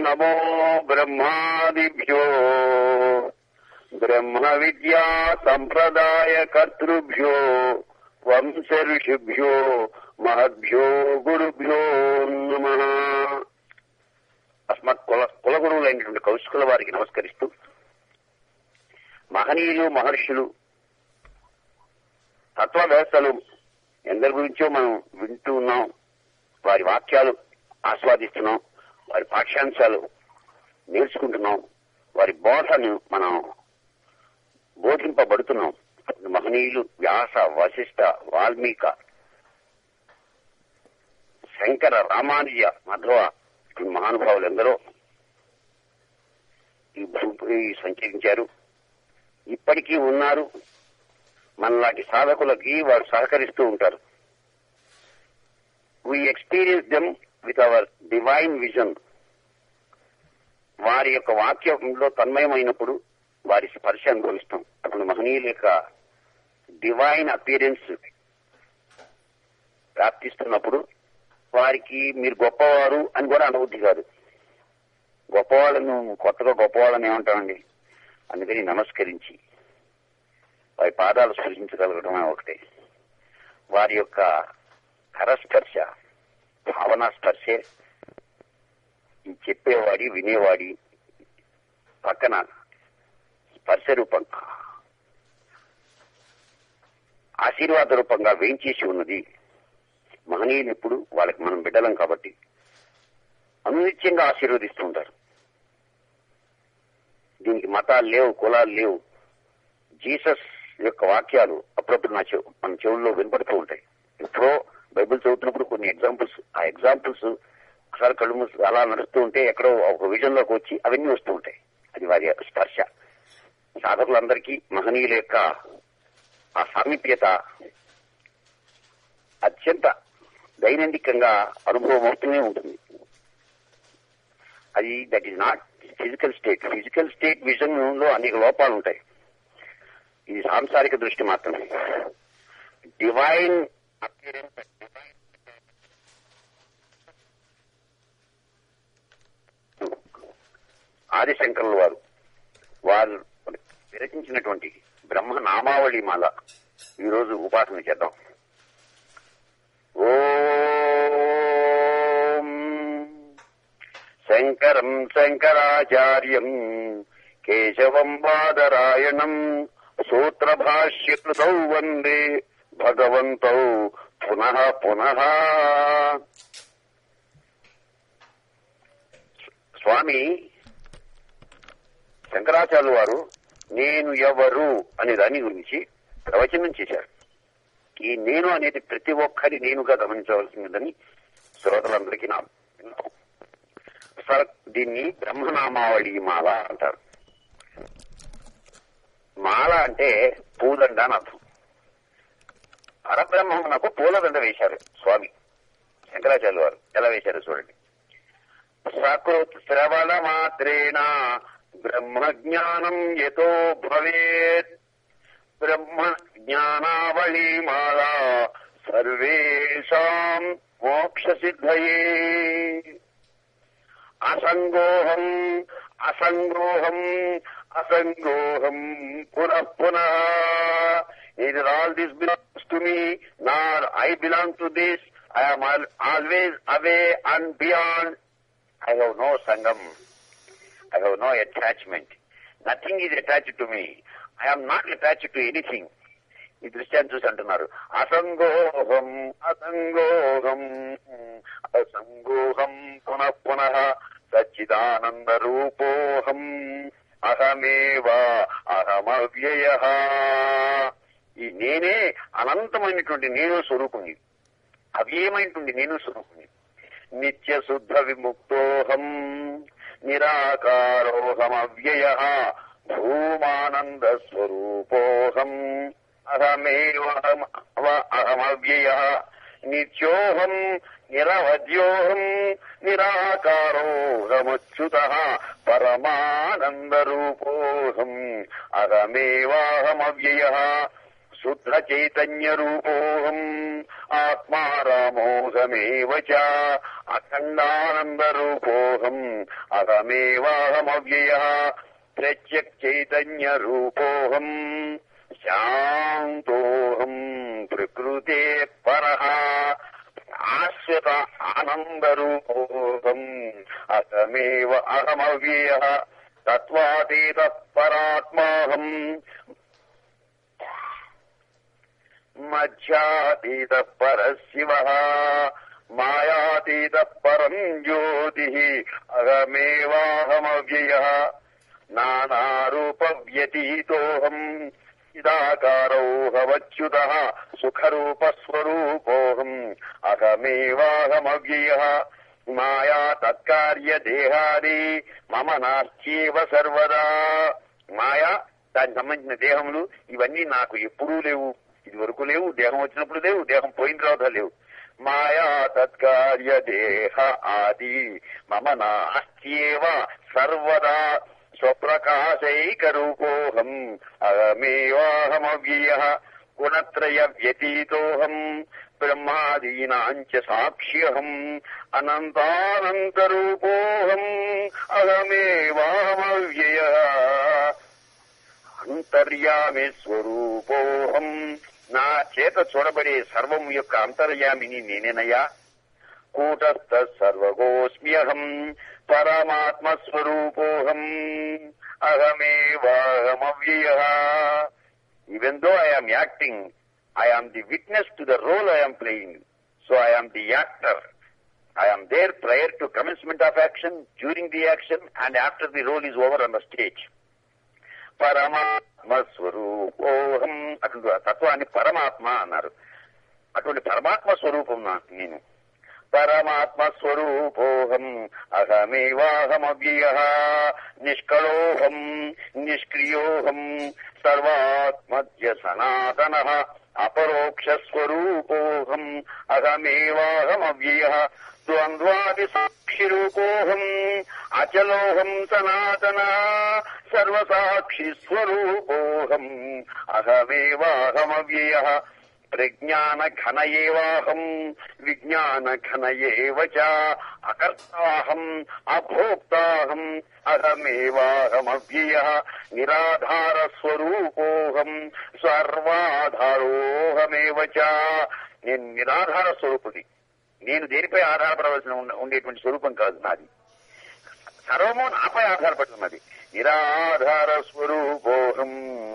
నమో బ్రహ్మాదిభ్యో బ్రహ్మ విద్యా సంప్రదాయ కర్తృభ్యో వంశ ఋషిభ్యో మహద్భ్యో గురుభ్యో నమ అస్మత్ కుల కులగురువులైనటువంటి కౌశికుల వారికి నమస్కరిస్తూ మహనీయులు మహర్షులు తత్వవేత్తలు ఎందరి గురించో మనం వింటూ ఉన్నాం వారి వాక్యాలు ఆస్వాదిస్తున్నాం వారి పాఠ్యాంశాలు నేర్చుకుంటున్నాం వారి బోధను మనం బోధింపబడుతున్నాం మహనీయులు వ్యాస వశిష్ట వాల్మీక శంకర రామానుజ మధ్వ ఈ మహానుభావులు ఎందరో ఈ భూమిపై సంచరించారు ఇప్పటికీ ఉన్నారు మనలాంటి సాధకులకి వారు సహకరిస్తూ ఉంటారు we experience them with our divine vision వారి యొక్క వాక్యంలో తన్మయమైనప్పుడు వారి స్పర్శ అనుభవిస్తాం అప్పుడు మహనీయుల యొక్క డివైన్ అపీరెన్స్ ప్రాప్తిస్తున్నప్పుడు వారికి మీరు గొప్పవారు అని కూడా అనుభూతి కాదు గొప్పవాళ్ళను కొత్తగా గొప్పవాళ్ళని ఏమంటామండి అందుకని నమస్కరించి వారి పాదాలు స్పృశించగలగడమే ఒకటే వారి యొక్క కరస్పర్శ భావనా స్పర్శే ఈ చెప్పేవాడి వినేవాడి పక్కన స్పర్శ రూపంగా ఆశీర్వాద రూపంగా వేయించేసి ఉన్నది మహనీయులు ఇప్పుడు వాళ్ళకి మనం బిడ్డలం కాబట్టి అనునిత్యంగా ఆశీర్వదిస్తూ ఉంటారు దీనికి మతాలు లేవు కులాలు లేవు జీసస్ యొక్క వాక్యాలు అప్పుడప్పుడు నా చెవు మన చెవుల్లో వినపడుతూ ఉంటాయి ఎప్పుడో బైబిల్ చదువుతున్నప్పుడు కొన్ని ఎగ్జాంపుల్స్ ఆ ఎగ్జాంపుల్స్ ఒకసారి కళ్ళు మూసి అలా నడుస్తూ ఉంటే ఎక్కడో ఒక విజన్ లోకి వచ్చి అవన్నీ వస్తూ ఉంటాయి అది వారి స్పర్శ సాధకులందరికీ మహనీయుల యొక్క ఆ సామీప్యత అత్యంత దైనందికంగా అనుభవం అవుతూనే ఉంటుంది అది that is not physical state physical state vision లో అనేక లోపాలు ఉంటాయి ఇది సాంసారిక దృష్టి మాత్రమే డివైన్ ఆదిశంకరుల వారు వారు విరచించినటువంటి బ్రహ్మ నామావళి మాల ఈరోజు ఉపాసన చేద్దాం ఓం శంకరం శంకరాచార్యం కేశవం బాదరాయణం సూత్రభాష్యకృతౌ వందే భగవంతౌ పునః పునః స్వామి శంకరాచార్యులు వారు నేను ఎవరు అనే దాని గురించి ప్రవచనం చేశారు ఈ నేను అనేది ప్రతి ఒక్కరి నేనుగా గమనించవలసినదని శ్రోతలందరికీ నా విన్నపం. సర్ దీన్ని బ్రహ్మనామావళి మాల అంటారు మాల అంటే పూదండ అని అర్థం పరబ్రహ్మమునకు పూలదండ వేశారు స్వామి శంకరాచార్యులు వారు ఎలా వేశారు చూడండి సకృత్ శ్రవణ మాత్రేణ బ్రహ్మ జ్ఞానం యతో భవేత్ బ్రహ్మ జ్ఞానావళి మాల సర్వేషాం మోక్ష సిద్ధయే అసంగోహం అసంగోహం అసంగోహం పునః పునః Neither all this belongs to me, nor I belong to this. I am al- always away and beyond. I have no sangam. I have no attachment. Nothing is attached to me. I am not attached to anything. ఈ దృశ్యాన్ని చూసి అంటున్నారు అసంగోహం అసంగోహం అసంగోహం పునః పునః సచ్చిదానంద రూపోహం అహమేవా అహమవ్యయ ఈ నేనే అనంతమైనటువంటి నేను స్వరూపుని అవ్యయమైనటువంటి నేను స్వరూపుని నిత్య శుద్ధ విముక్తోహం నిరాకారోహమవ్యయ భూమానంద స్వరూపోహం అహమేవ అహమవ్యయ నిత్యోహం నిరవధ్యోహం నిరాకారోహమచ్యుత పరమానందరూపోహం అహమేవాహమవ్యయ శుద్ధ చైతన్య రూపోహం ఆత్మారామోహమేవ చ అఖండానంద రూపోహం స్వరూపోహం అహమేవాహమవ్యయ ప్రత్యక్ చైతన్య రూపోహం శాంతోహం ప్రకృతే పర ఆశ్రిత ఆనందరూపోహం అహమేవ అహమవ్యయ తత్వాతీత పరాత్మాహం మధ్యాతీత పరశివ మాయాతీత పరం జ్యోతి అహమేవాహమవ్యయ నానారూప వ్యతీతోహం ఇదాకారోహమచ్యుత సుఖరూప స్వరూపోహం అహమేవాహమవ్యయ మాయా తత్కార్య దేహాది మమ నాస్త్యేవ సర్వదా మాయా దానికి సంబంధించిన దేహములు ఇవన్నీ నాకు ఎప్పుడూ లేవు ఇది వరకు లేవు దేహం వచ్చినప్పుడు లేవు దేహం పోయిన తర్వాత లేవు మాయా తత్కార్య దేహ ఆది మమ నాస్త్యేవ సర్వదా స్వప్రకాశైకరూపోహం అహమేవాహమవ్యయ గుణత్రయ వ్యతీతోహం బ్రహ్మాదీనాంచ సాక్ష్యహం అనంతానంతరూపోహం అహమేవాహమవ్యయ అంతర్యామి స్వరూపోహం నా చేత చూడబడే సర్వం యొక్క అంతర్యామిని నేనేనయ్యా కూటస్థ సర్వగోస్మ్యహం పరమాత్మ స్వరూపోహం అహమేవాహమవ్యయ even though I am acting I am the witness to the role I am playing so I am the actor I am there prior to commencement of action, during the action, and after the role is over on the stage. పరమాత్మ స్వరూపోహం అటువంటి తత్వాన్ని పరమాత్మ అన్నారు అటువంటి పరమాత్మ స్వరూపం నాకు నేను పరమాత్మ స్వరూపోహం అహమేవాహమవ్యయ నిష్కళోహం నిష్క్రియోహం సర్వాత్మద్య సనాతన అపరోక్ష స్వరూపోహం అహమేవాహమవ్యయ ద్వంద్వాది సాక్షిరూపోహం అచలోహం సనాతన సర్వసాక్షి స్వరూపోహం అహమేవాహమవ్యయ ప్రజ్ఞాన ఘన ఏవాహం విజ్ఞాన ఘన ఏవ చ అకర్తాహం అభోక్తాహం అహమేవాహమవ్యయ నిరాధార స్వరూపోహం సర్వాధారోహమేవ చ నేను నిరాధార స్వరూపుడి నేను దేనిపై ఆధారపడవలసిన ఉన్న- ఉండేటువంటి స్వరూపం కాదు నాది సర్వము నాపై ఆధారపడి ఉన్నది నిరాధార స్వరూపోహం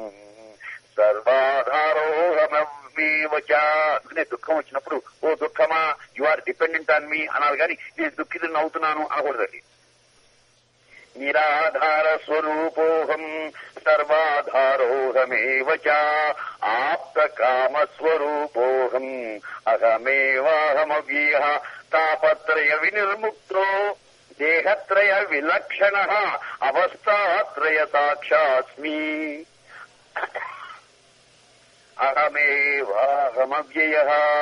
సర్వాధారోహమీవచ అందుకనే దుఃఖం వచ్చినప్పుడు ఓ దుఃఖమా you are dependent on me అనాలి కానీ నేను దుఃఖితుని అవుతున్నాను అనకూడదండి నిరాధార స్వరూపోహం సర్వాధారోహమేవ చ ఆప్త కామ స్వరూపోహం అహమేవాహమవ్యయ తాపత్రయ వినిర్ముక్తో దేహత్రయ విలక్షణ అవస్థాత్రయ సాక్షాస్మి అహమేవాహమవ్యయ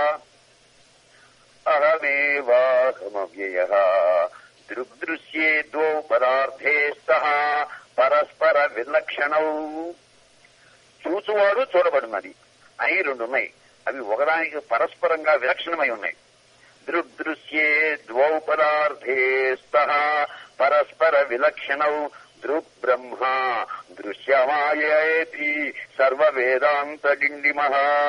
అహమేవాహమవ్యయ దృగ్దృశ్యే ద్వౌ పదార్థే సహ పరస్పర విలక్షణౌ చూచువాడు చూడబడినది అని రెండు ఉన్నాయి అవి ఒకదానికి పరస్పరంగా విలక్షణమై ఉన్నాయి దృగ్దృశ్యే ద్వౌ పదార్థే స్తః పరస్పర విలక్షణౌ దృగ్బ్రహ్మ దృశ్యమాయేతి సర్వ వేదాంత డిండిమ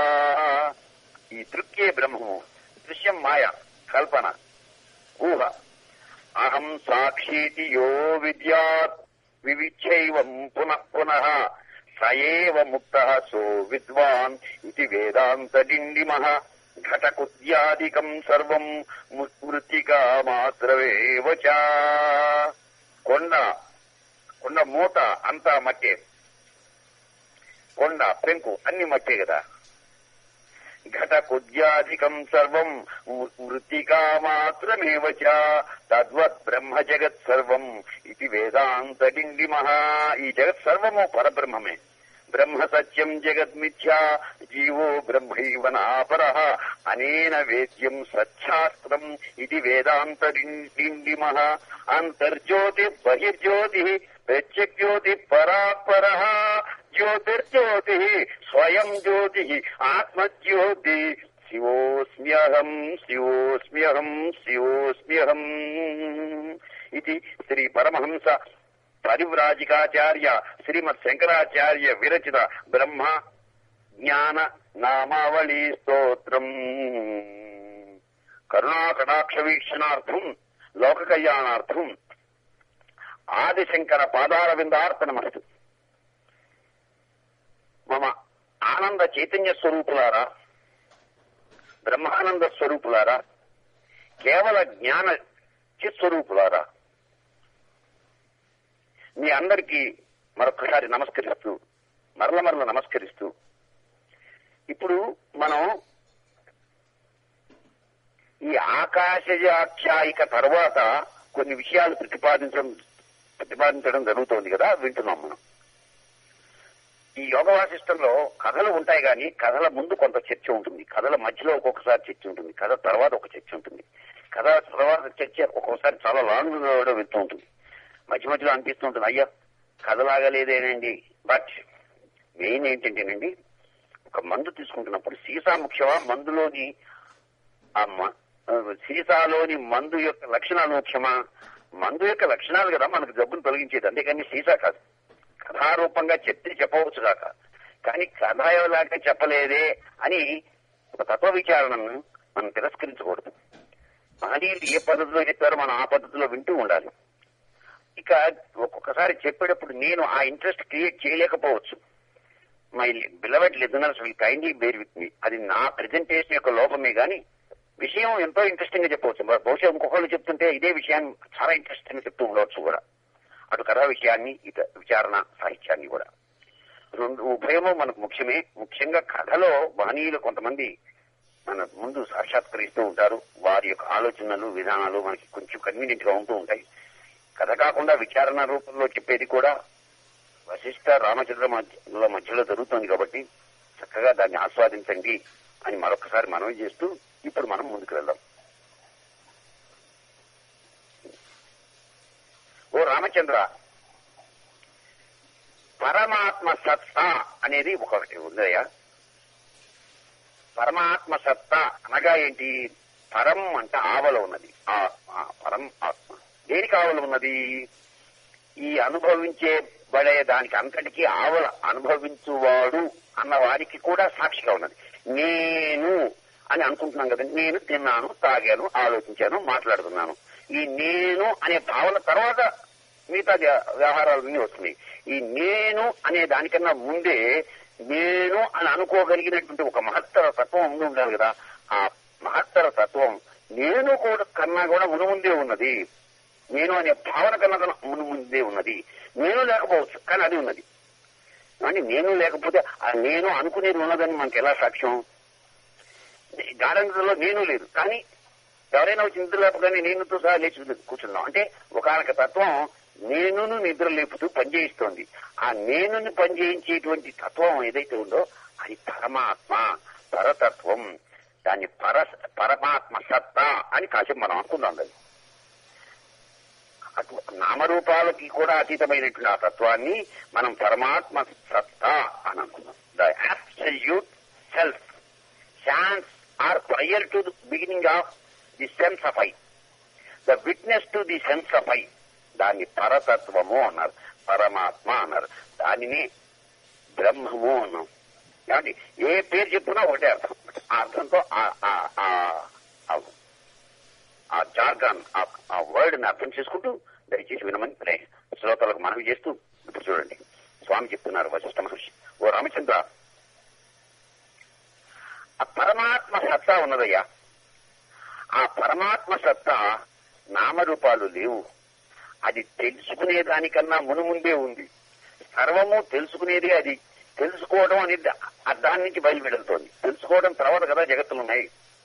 ఈ దృక్కే బ్రహ్మము దృశ్యం మాయ కల్పన ఊహ అహం సాక్షీతి యో విద్యాత్ వివిచ్యైవం పునః పునః సయేవ ముక్త సో విద్వాన్ ఇది వేదాంత డిండిమ ఘటకుద్యాదికం సర్వం మృత్తికా మాత్రమేవ చ కొండ కొండ మూట అంతా మట్టే కొండ పెంకు అన్ని మట్టే కదా ఘటకుద్యాదికం సర్వం మృత్తికా మాత్రమేవ చ తద్వత్ బ్రహ్మ జగత్ సర్వం ఇది వేదాంత డిండిమ ఈ జగత్ సర్వము పరబ్రహ్మమే బ్రహ్మ సత్యం జగద్మిథ్యా జీవో బ్రహ్మైవ నాపర అనేన వేద్యం సచ్ఛాస్త్రం ఇది వేదాంత డిండిమ అంతర్జ్యోతి బహిర్జ్యోతి ప్రత్యజ్యోతి పరాపర జ్యోతిర్జ్యోతి స్వయం జ్యోతి ఆత్మజ్యోతి శివోస్మ్యహం శివోస్మ్యహం శివోస్మ్యహం ఇది శ్రీ పరమహంస పరివ్రాజికాచార్య శ్రీమద్ శంకరాచార్య విరచిత బ్రహ్మ జ్ఞాన నామావళి స్తోత్రం కరుణాకటాక్ష వీక్షణార్థం లోక కళ్యాణార్థం ఆదిశంకర పాదార విందార్పణమస్తు మమ ఆనంద చైతన్య స్వరూపులారా బ్రహ్మానంద స్వరూపులారా కేవల జ్ఞాన చిస్వరూపులారా మీ అందరికీ మరొకసారి నమస్కరిస్తూ మరల మరల నమస్కరిస్తూ ఇప్పుడు మనం ఈ ఆకాశజాఖ్యాయిక తర్వాత కొన్ని విషయాలు ప్రతిపాదించడం ప్రతిపాదించడం జరుగుతోంది కదా వింటున్నాం మనం ఈ యోగ వాసిష్టంలో కథలు ఉంటాయి కానీ కథల ముందు కొంత చర్చ ఉంటుంది కథల మధ్యలో ఒక్కొక్కసారి చర్చ ఉంటుంది కథ తర్వాత ఒక చర్చ ఉంటుంది కథ తర్వాత చర్చ ఒక్కొక్కసారి చాలా లాంగ్ కూడా వెళ్తూ ఉంటుంది మధ్య మధ్యలో అనిపిస్తూ ఉంటుంది అయ్యా కథలాగా లేదేనండి బట్ మెయిన్ ఏంటంటేనండి ఒక మందు తీసుకుంటున్నప్పుడు సీసా ముఖ్యమా మందులోని ఆ మ- ఆ సీసాలోని మందు యొక్క లక్షణాలు ముఖ్యమా మందు యొక్క లక్షణాలు కదా మనకు జబ్బును తొలగించేది అంతేకాని సీసా కాదు కథారూపంగా చెప్తే చెప్పవచ్చు కాక కానీ కథలాగా చెప్పలేదే అని ఒక తత్వ విచారణను మనం తిరస్కరించకూడదు మహనీయులు ఏ పద్ధతిలో చెప్పారో మనం ఆ పద్ధతిలో వింటూ ఉండాలి ఇక ఒక్కొక్కసారి చెప్పేటప్పుడు నేను ఆ ఇంట్రెస్ట్ క్రియేట్ చేయలేకపోవచ్చు my beloved listeners will kindly bear with me అది నా ప్రెజెంటేషన్ యొక్క లోపమే గాని విషయం ఎంతో ఇంట్రెస్టింగ్ గా చెప్పవచ్చు బహు- బహుశా ఇంకొకళ్ళు చెప్తుంటే ఇదే విషయాన్ని చాలా ఇంట్రెస్టింగ్ గా చెప్తూ ఉండవచ్చు కూడా అటు కథా విషయాన్ని ఇట విచారణ సాహిత్యాన్ని కూడా రెండు ఉభయము మనకు ముఖ్యమే ముఖ్యంగా కథలో మహనీయులు కొంతమంది మన ముందు సాక్షాత్కరిస్తూ ఉంటారు వారి యొక్క ఆలోచనలు విధానాలు మనకి కొంచెం కన్వీనియంట్ గా ఉంటూ ఉంటాయి కథ కాకుండా విచారణ రూపంలో చెప్పేది కూడా వశిష్ఠ రామచంద్ర మధ్యలో మధ్యలో జరుగుతుంది కాబట్టి చక్కగా దాన్ని ఆస్వాదించండి అని మరొకసారి మనవి చేస్తూ ఇప్పుడు మనం ముందుకు వెళ్దాం ఓ రామచంద్ర పరమాత్మ సత్తా అనేది ఒకటి ఉందయ్యా పరమాత్మ సత్తా అనగా ఏంటి పరం అంటే ఆవల ఉన్నది ఆ ఆ పరం ఆత్మ దేనికి ఆవల ఉన్నది ఈ అనుభవించే బడే దానికి అంతటికీ ఆవల అనుభవించువాడు అన్న వారికి కూడా సాక్షిగా ఉన్నది నేను అని అనుకుంటున్నాం కదా నేను తిన్నాను తాగాను ఆలోచించాను మాట్లాడుతున్నాను ఈ నేను అనే భావన తర్వాత మిగతా వ్య- వ్యవహారాలన్నీ వస్తున్నాయి ఈ నేను అనే దానికన్నా ముందే నేను అని అనుకోగలిగినటువంటి ఒక మహత్తర తత్వం ఉండి ఉండాలి కదా ఆ మహత్తర తత్వం నేను కూడా కన్నా కూడా మునుముందే ఉన్నది నేను అనే భావన కన్నా కూడా మునుముందే ఉన్నది నేను లేకపోవచ్చు కానీ అది ఉన్నది కానీ నేను లేకపోతే ఆ నేను అనుకునేది ఉన్నదని మనకి ఎలా సాక్ష్యం గాఢంలో నేను లేదు కానీ ఎవరైనా వచ్చి నిద్ర లేపగానే నేనుతో సహా లేచి కూర్చున్నాం అంటే ఒకనొక తత్వం నేనును నిద్ర లేపుతూ పనిచేయిస్తోంది ఆ నేనుని పనిచేయించేటువంటి తత్వం ఏదైతే ఉందో అది పరమాత్మ పరతత్వం దాన్ని పర పరమాత్మ సత్తా అని కాసేపు మనం అనుకుందాం దాన్ని అటు నామరూపాలకి కూడా అతీతమైనటువంటి ఆ తత్వాన్ని మనం పరమాత్మ సత్తా అని అనుకున్నాం the absolute self chance are prior to the beginning of the sense of I the witness to the sense of I దాన్ని పరతత్వము అన్నారు పరమాత్మ అన్నారు దానిని బ్రహ్మము అన్నాం ఏమండి ఏ పేరు చెప్పుకున్నా ఒకటే అర్థం ఆ అర్థంతో ఆ- ఆ- ఆ- ఆ- ఆ జార్గాన్ ఆ వర్డ్ ని అర్థం చేసుకుంటూ దయచేసి వినమని ప్రే శ్రోతలకు మనవి చేస్తూ ఇప్పుడు చూడండి స్వామి చెప్తున్నారు వశిష్ఠ మహర్షి ఓ రామచంద్ర ఆ పరమాత్మ సత్తా ఉన్నదయ్యా ఆ పరమాత్మ సత్తా నామరూపాలు లేవు అది తెలుసుకునే దానికన్నా మునుముందే ఉంది సర్వము తెలుసుకునేది అది తెలుసుకోవడం అనేది ఆ దాని నుంచి బయలువెడుతోంది తెలుసుకోవడం తర్వాత కదా జగత్తులు ఉన్నాయి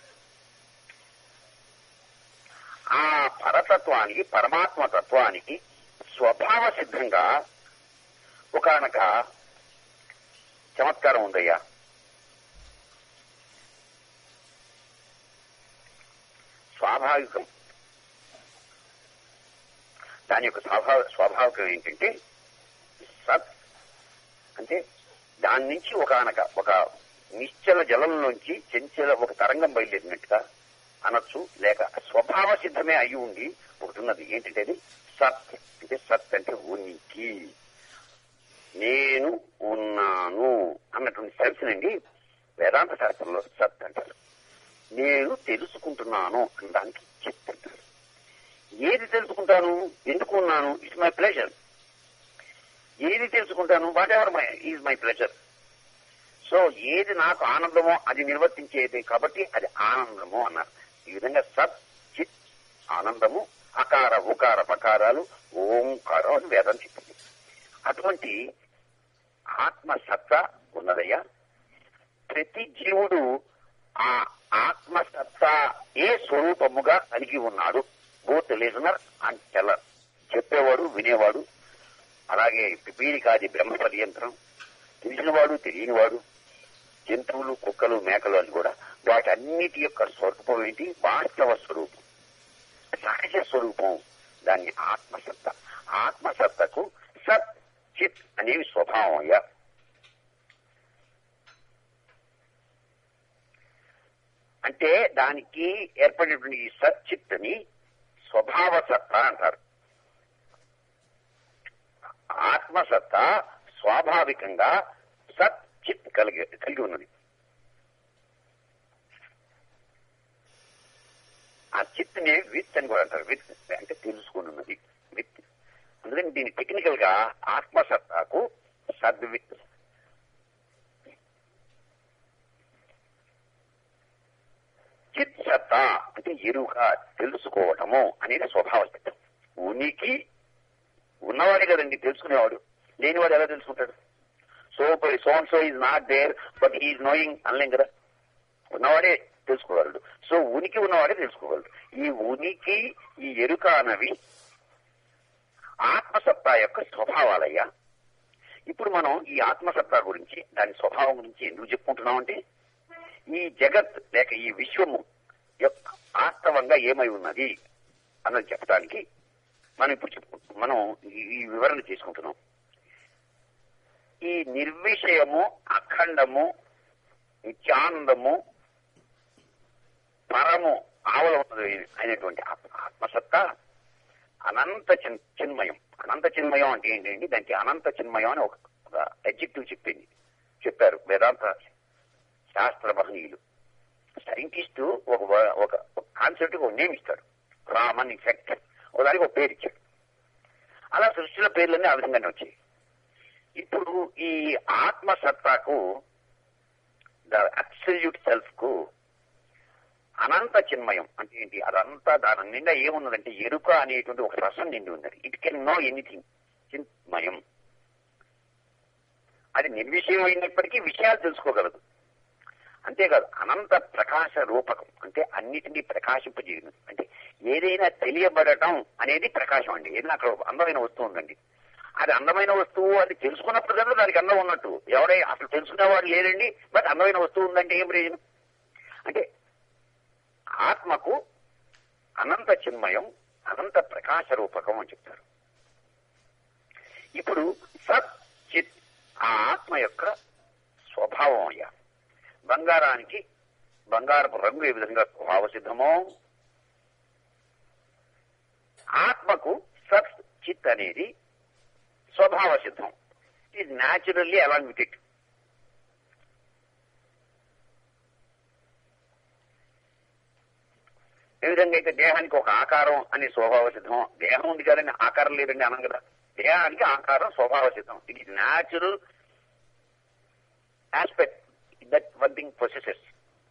ఆ పరతత్వానికి పరమాత్మ తత్వానికి స్వభావ సిద్ధంగా ఒకనొక చమత్కారం ఉందయ్యా స్వాభావికం దాని యొక్క స్వాభావ స్వాభావికం ఏంటంటే సత్ అంటే దాని నుంచి ఒకనొక ఒక నిశ్చల జలంలోంచి చెంచల ఒక తరంగం బయలుదేరినట్టుగా అనొచ్చు లేక స్వభావ సిద్ధమే అయి ఉండి పుడుతున్నది ఏంటంటే అది సత్ అంటే సత్ అంటే ఉనికి నేను ఉన్నాను అన్నటువంటి సెన్స్నండి వేదాంత శాస్త్రంలో సత్ అంటారు నేను తెలుసుకుంటున్నాను అనడానికి చిత్ అంటారు ఏది తెలుసుకుంటాను ఎందుకు ఉన్నాను ఇట్స్ మై ప్లెజర్ ఏది తెలుసుకుంటాను whatever my is my pleasure so ఏది నాకు ఆనందమో అది నిర్వర్తించేది కాబట్టి అది ఆనందము అన్నారు ఈ విధంగా సత్ చిత్ ఆనందము అకార ఉకార పకారాలు ఓంకారం అని వేదం చెప్పింది అటువంటి ఆత్మసత్తా ఉన్నదయ్యా ప్రతి జీవుడు ఆ ఆత్మసత్తా ఏ స్వరూపముగా కలిగి ఉన్నాడు బోత్ లిజనర్ అండ్ టెల్లర్ చెప్పేవాడు వినేవాడు అలాగే పిపీలికాది బ్రహ్మ పర్యంత్రం తెలిసినవాడు తెలియనివాడు జంతువులు కుక్కలు మేకలు అని కూడా వాటన్నిటి యొక్క స్వరూపం ఏంటి వాస్తవ స్వరూపం సహజ స్వరూపం దాన్ని ఆత్మసత్త ఆత్మసత్తకు సత్ చిత్ అనేవి స్వభావం అయ్యా అంటే దానికి ఏర్పడినటువంటి ఈ సచ్చిత్ అని స్వభావ సత్తా అంటారు ఆత్మసత్త స్వాభావికంగా సత్ చిత్ కలిగి కలిగి ఉన్నది ఆ చిత్ ని విత్ అని కూడా అంటారు విత్ అంటే తెలుసుకుని ఉన్నది విత్ అందుకని దీని టెక్నికల్ గా ఆత్మసత్తాకు సద్విత్ చిత్ సత్తా అంటే ఎరుక తెలుసుకోవటము అనేది స్వభావ సిద్ధం ఉనికి ఉన్నవాడే కదండి తెలుసుకునేవాడు లేనివాడు ఎలా తెలుసుకుంటాడు so so and so is not there but is knowing అనలేం కదా ఉన్నవాడే తెలుసుకోగలడు సో ఉనికి ఉన్నవాడే తెలుసుకోగలడు ఈ ఉనికి ఈ ఎరుక అన్నవి ఆత్మసత్తా యొక్క స్వభావాలయ్యా ఇప్పుడు మనం ఈ ఆత్మసత్తా గురించి దాని స్వభావం గురించి ఎందుకు చెప్పుకుంటున్నామంటే ఈ జగత్ లేక ఈ విశ్వము యొక్క వాస్తవంగా ఏమై ఉన్నది అన్నది చెప్పడానికి మనం ఇప్పుడు చెప్పుకుంటున్నాం మనం ఈ- ఈ వివరణ చేసుకుంటున్నాం ఈ నిర్విషయము అఖండము నిత్యానందము పరము ఆవల ఉన్నది అయినటువంటి ఆత్మ- ఆత్మసత్తా అనంత చిన్ చిన్మయం అనంత చిన్మయం అంటే ఏంటండి దానికి అనంత చిన్మయం అని ఒక ఎడ్జెక్టివ్ చెప్పింది చెప్పారు వేదాంత శాస్త్ర మహనీయులు సైంటిస్ట్ ఒక వ- ఒక కాన్సెప్ట్ ఒక నేమ్ ఇస్తాడు రామన్ ఇఫెక్ట్ ఒకదానికి ఒక పేరు ఇచ్చాడు అలా సృష్టిలో పేర్లన్నీ ఆ విధంగానే వచ్చాయి ఇప్పుడు ఈ ఆత్మసత్తాకు ద అబ్సల్యూట్ సెల్ఫ్ కు అనంత చిన్మయం అంటే ఏంటి అదంతా దాని నిండా ఏమున్నదంటే ఎరుక అనేటువంటి ఒక రసం నిండి ఉన్నది ఇట్ కెన్ నో ఎనీథింగ్ చిన్మయం అది నిర్విషయం అయినప్పటికీ విషయాలు తెలుసుకోగలదు అంతేకాదు అనంత ప్రకాశ రూపకం అంటే అన్నిటినీ ప్రకాశింపజేయదు అంటే ఏదైనా తెలియబడటం అనేది ప్రకాశం అండి ఏదైనా అక్కడ ఒక అందమైన వస్తువు ఉందండి అది అందమైన వస్తువు అది తెలుసుకున్నప్పుడు కదా దానికి అందం ఉన్నట్టు ఎవడై అసలు తెలుసుకునేవాడు లేదండి బట్ అందమైన వస్తువు ఉందంటే ఏం ప్రయోజనం అంటే ఆత్మకు అనంత చిన్మయం అనంత ప్రకాశ రూపకం అని చెప్తారు ఇప్పుడు సత్ చిత్ ఆ ఆత్మ యొక్క స్వభావం అయ్యా బంగారానికి బంగారపు రంగు ఏ విధంగా స్వభావ సిద్ధమో ఆత్మకు సత్ చిత్ అనేది స్వభావ సిద్ధం ఇది న్యాచురల్లీ అలాంగ్ విత్ ఇట్ ఏ విధంగా అయితే దేహానికి ఒక ఆకారం అనే స్వభావ సిద్ధం దేహం ఉంది కదండి ఆకారం లేదండి అనం కదా దేహానికి ఆకారం స్వభావ సిద్ధం ఇది natural aspect that one thing processes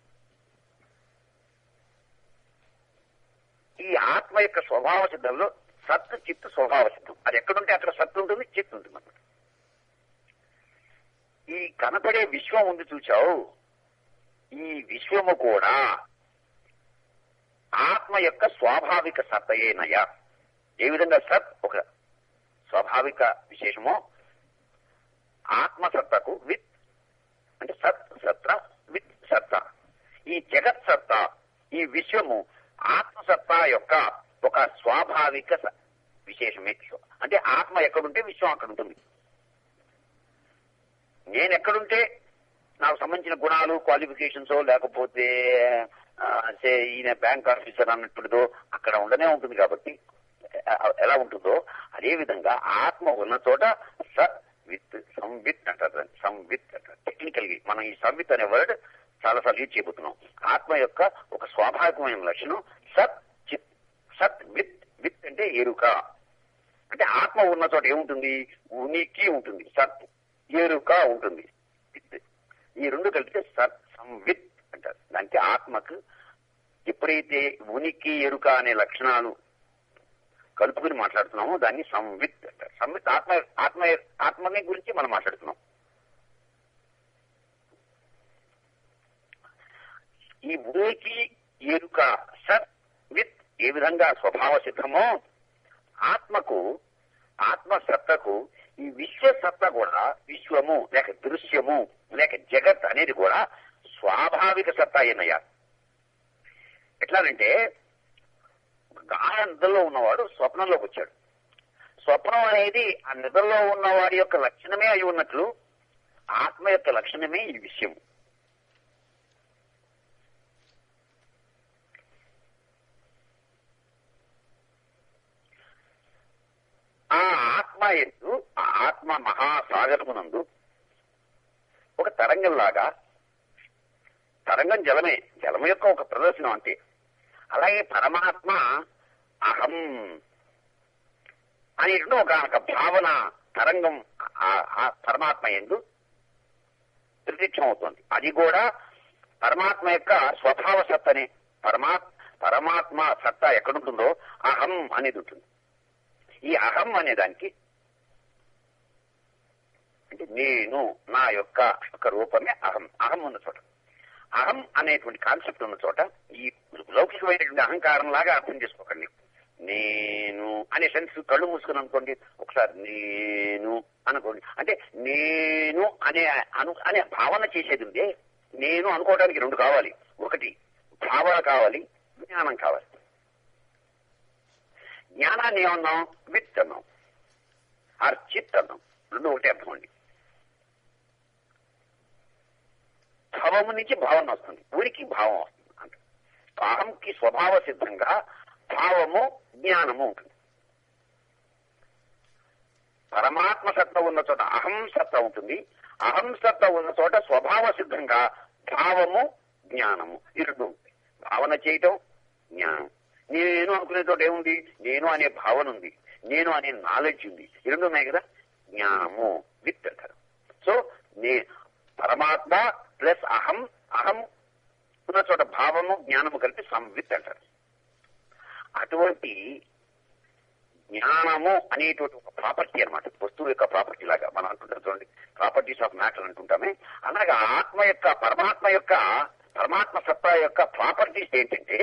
ఈ ఆత్మ యొక్క స్వభావ సిద్ధంలో సత్ చిత్తు స్వభావ సిద్ధం అది ఎక్కడుంటే అక్కడ సత్తు ఉంటుంది చిత్తు ఉంటుంది అన్నమాట ఈ కనపడే విశ్వం ఉంది చూచావు ఈ విశ్వము కూడా ఆత్మ యొక్క స్వాభావిక సత్తయేనయ ఏ విధంగా సత్ ఒక స్వాభావిక విశేషమో ఆత్మసత్తకు విత్ అంటే సత్ సత్త విత్ సత్త ఈ జగత్ సత్తా ఈ విశ్వము ఆత్మసత్తా యొక్క ఒక స్వాభావిక స- విశేషమే అంటే ఆత్మ ఎక్కడుంటే విశ్వం అక్కడ ఉంటుంది నేను ఎక్కడుంటే నాకు సంబంధించిన గుణాలు క్వాలిఫికేషన్స్ లేకపోతే ఆ, సే ఈయన బ్యాంక్ ఆఫీసర్ అన్నట్టుదో అక్కడ ఉండనే ఉంటుంది కాబట్టి ఎ- ఎలా ఉంటుందో అదే విధంగా ఆత్మ ఉన్న చోట సత్ విత్ సంవిత్ అంటారు దాన్ని. సంవిత్ అంటారు టెక్నికల్ గా మనం ఈ సంవిత్ అనే వర్డ్ చాలా సార్లు యూజ్ చేయబోతున్నాం ఆత్మ యొక్క ఒక స్వాభావికమైన లక్షణం సత్ చిత్ సత్ విత్ విత్ అంటే ఎరుక అంటే ఆత్మ ఉన్న చోట ఏముంటుంది ఉనికి ఉంటుంది సత్ ఎరుక ఉంటుంది విత్ ఈ రెండు కలిపితే సత్ సంవిత్ అంటారు దానికి ఆత్మకు ఎప్పుడైతే ఉనికి ఎరుక అనే లక్షణాలు కలుపుకుని మాట్లాడుతున్నామో దాన్ని సంవిత్ అంటారు సంవిత్ ఆత్మ ఆత్మ ఆత్మని గురించి మనం మాట్లాడుతున్నాం ఈ ఉనికి ఎరుక సత్ విత్ ఏ విధంగా స్వభావ సిద్ధమో ఆత్మకు ఆత్మ సత్తకు ఈ విశ్వ సత్త కూడా విశ్వము లేక దృశ్యము లేక జగత్ అనేది కూడా స్వాభావిక సత్తా అయినయ్యా ఎట్లానంటే గాఢ నిద్రలో ఉన్నవాడు స్వప్నంలోకి వచ్చాడు స్వప్నం అనేది ఆ నిద్రలో ఉన్నవాడి యొక్క లక్షణమే అయి ఉన్నట్లు ఆత్మ యొక్క లక్షణమే ఈ విషయం ఆ ఆత్మ ఎందు ఆ ఆత్మ మహాసాగరమునందు ఒక తరంగంలాగా తరంగం జలమే జలం యొక్క ఒక ప్రదర్శనం అంతే అలాగే పరమాత్మ అహం అనేటువంటి ఒక ఒక భావన తరంగం ఆ- ఆ పరమాత్మ ఎందు ప్రత్యక్షం అవుతుంది అది కూడా పరమాత్మ యొక్క స్వభావ సత్తనే పరమా పరమాత్మ సత్తా ఎక్కడుంటుందో అహం అనేది ఉంటుంది ఈ అహం అనే దానికి అంటే నేను నా యొక్క ఒక రూపమే అహం అహం ఉన్న చోట అహం అనేటువంటి కాన్సెప్ట్ ఉన్న చోట ఈ లౌకికమైనటువంటి అహంకారం లాగా అర్థం చేసుకోకండి నేను అనే సెన్స్ కళ్ళు మూసుకుని అనుకోండి ఒకసారి నేను అనుకోండి అంటే నేను అనే అను అనే భావన చేసేది ఉందే నేను అనుకోవడానికి రెండు కావాలి ఒకటి భావన కావాలి జ్ఞానం కావాలి జ్ఞానాన్ని ఏమన్నాం విత్ అన్నాం ఆర్ చిత్ అన్నాం రెండు ఒకటే అర్థం అండి భావము నుంచి భావన వస్తుంది ఊరికి భావం వస్తుంది అంటే అహంకి స్వభావ సిద్ధంగా భావము జ్ఞానము ఉంటుంది పరమాత్మ సత్త ఉన్న చోట అహం సత్త ఉంటుంది అహం సత్త ఉన్న చోట స్వభావ సిద్ధంగా భావము జ్ఞానము ఈ రెండు ఉంటాయి భావన చేయటం జ్ఞానం నేను అనుకునే చోట ఏముంది నేను అనే భావన ఉంది నేను అనే నాలెడ్జ్ ఉంది ఈ రెండు ఉన్నాయి కదా జ్ఞానము విత్ అంటారు సో నే పరమాత్మ ప్లస్ అహం అహం ఉన్న చోట భావము జ్ఞానము కలిపి సంవిత్ అంటారు అటువంటి జ్ఞానము అనేటువంటి ఒక ప్రాపర్టీ అన్నమాట వస్తువు యొక్క ప్రాపర్టీ లాగా మనం అంటుంటాం చూడండి ప్రాపర్టీస్ ఆఫ్ మ్యాటర్ అంటుంటామే అలాగా ఆత్మ యొక్క పరమాత్మ యొక్క పరమాత్మ సత్తా యొక్క ప్రాపర్టీస్ ఏంటంటే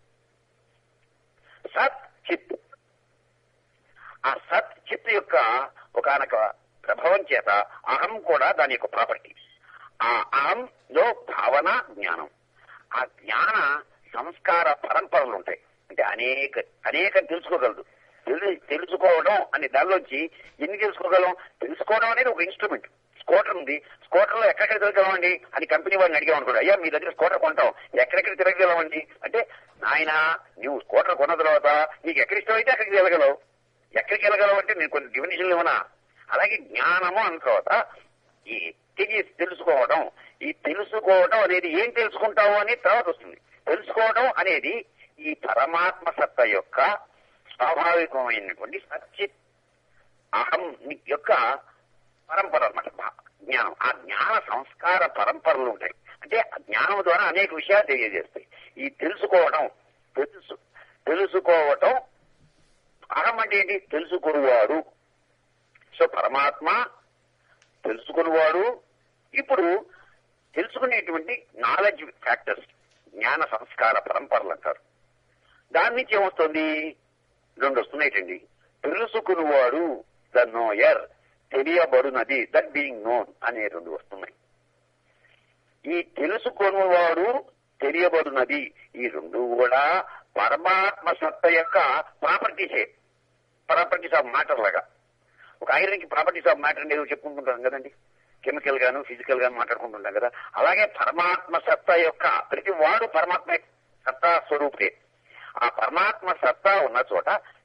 సత్ చిత్ ఆ సత్ చిత్ యొక్క ఒకనొక ప్రభావం చేత అహం కూడా దాని యొక్క ప్రాపర్టీ ఆ అహంలో భావన జ్ఞానం ఆ జ్ఞాన సంస్కార పరంపరలు ఉంటాయి అంటే అనేక అనేక తెలుసుకోగలదు తెలు- తెలుసుకోవడం అనే దానిలోంచి ఎన్ని తెలుసుకోగలం తెలుసుకోవడం అనేది ఒక ఇన్స్ట్రుమెంట్ స్కూటర్ ఉంది స్కూటర్ లో ఎక్కడెక్కడ తిరగలమండి అని కంపెనీ వాడిని అడిగాం అనుకోండి అయ్యా మీ దగ్గర స్కూటర్ కొంటాం ఎక్కడెక్కడ తిరగగలమండి అంటే నాయన నువ్వు స్కూటర్ కొన్న తర్వాత నీకు ఎక్కడ ఇష్టం అయితే అక్కడికి వెళ్ళగలవు ఎక్కడికి వెళ్ళగలవు అంటే నేను కొన్ని డిఫినేషన్లు ఇవ్వనా అలాగే జ్ఞానము అన్న తర్వాత ఈ తెలియ తెలుసుకోవడం ఈ తెలుసుకోవడం అనేది ఏం తెలుసుకుంటావు అనేది తర్వాత వస్తుంది తెలుసుకోవడం అనేది ఈ పరమాత్మ సత్త యొక్క స్వాభావికమైనటువంటి సచ్చిత్ అహం యొక్క పరంపర అనమాట జ్ఞానం ఆ జ్ఞాన సంస్కార పరంపరలు ఉంటాయి అంటే ఆ జ్ఞానం ద్వారా అనేక విషయాలు తెలియజేస్తాయి ఈ తెలుసుకోవడం తెలుసు తెలుసుకోవటం అహం అంటే ఏంటి తెలుసుకునేవాడు సో పరమాత్మ తెలుసుకునేవాడు ఇప్పుడు తెలుసుకునేటువంటి నాలెడ్జ్ ఫ్యాక్టర్స్ జ్ఞాన సంస్కార పరంపరలు అంటారు దాని నుంచి ఏమొస్తుంది రెండు వస్తున్నాయిటండి తెలుసుకునేవాడు ద నోయర్ తెలియబడునది దట్ బీయింగ్ నోన్ అనే రెండు వస్తున్నాయి ఈ తెలుసుకునేవాడు తెలియబడునది ఈ రెండు కూడా పరమాత్మ సత్త యొక్క ప్రాపర్టీసే ప్రాపర్టీస్ ఆఫ్ మ్యాటర్ లాగా ఒక ఐరన్ కి ప్రాపర్టీస్ ఆఫ్ మ్యాటర్ అనేది చెప్పుకుంటుంటాం కదండి కెమికల్ గాను ఫిజికల్ గాను మాట్లాడుకుంటుంటాం కదా అలాగే పరమాత్మ సత్తా యొక్క ప్రతి వాడు పరమాత్మ సత్తా స్వరూపే ఆ పరమాత్మ సత్తా ఉన్న చోట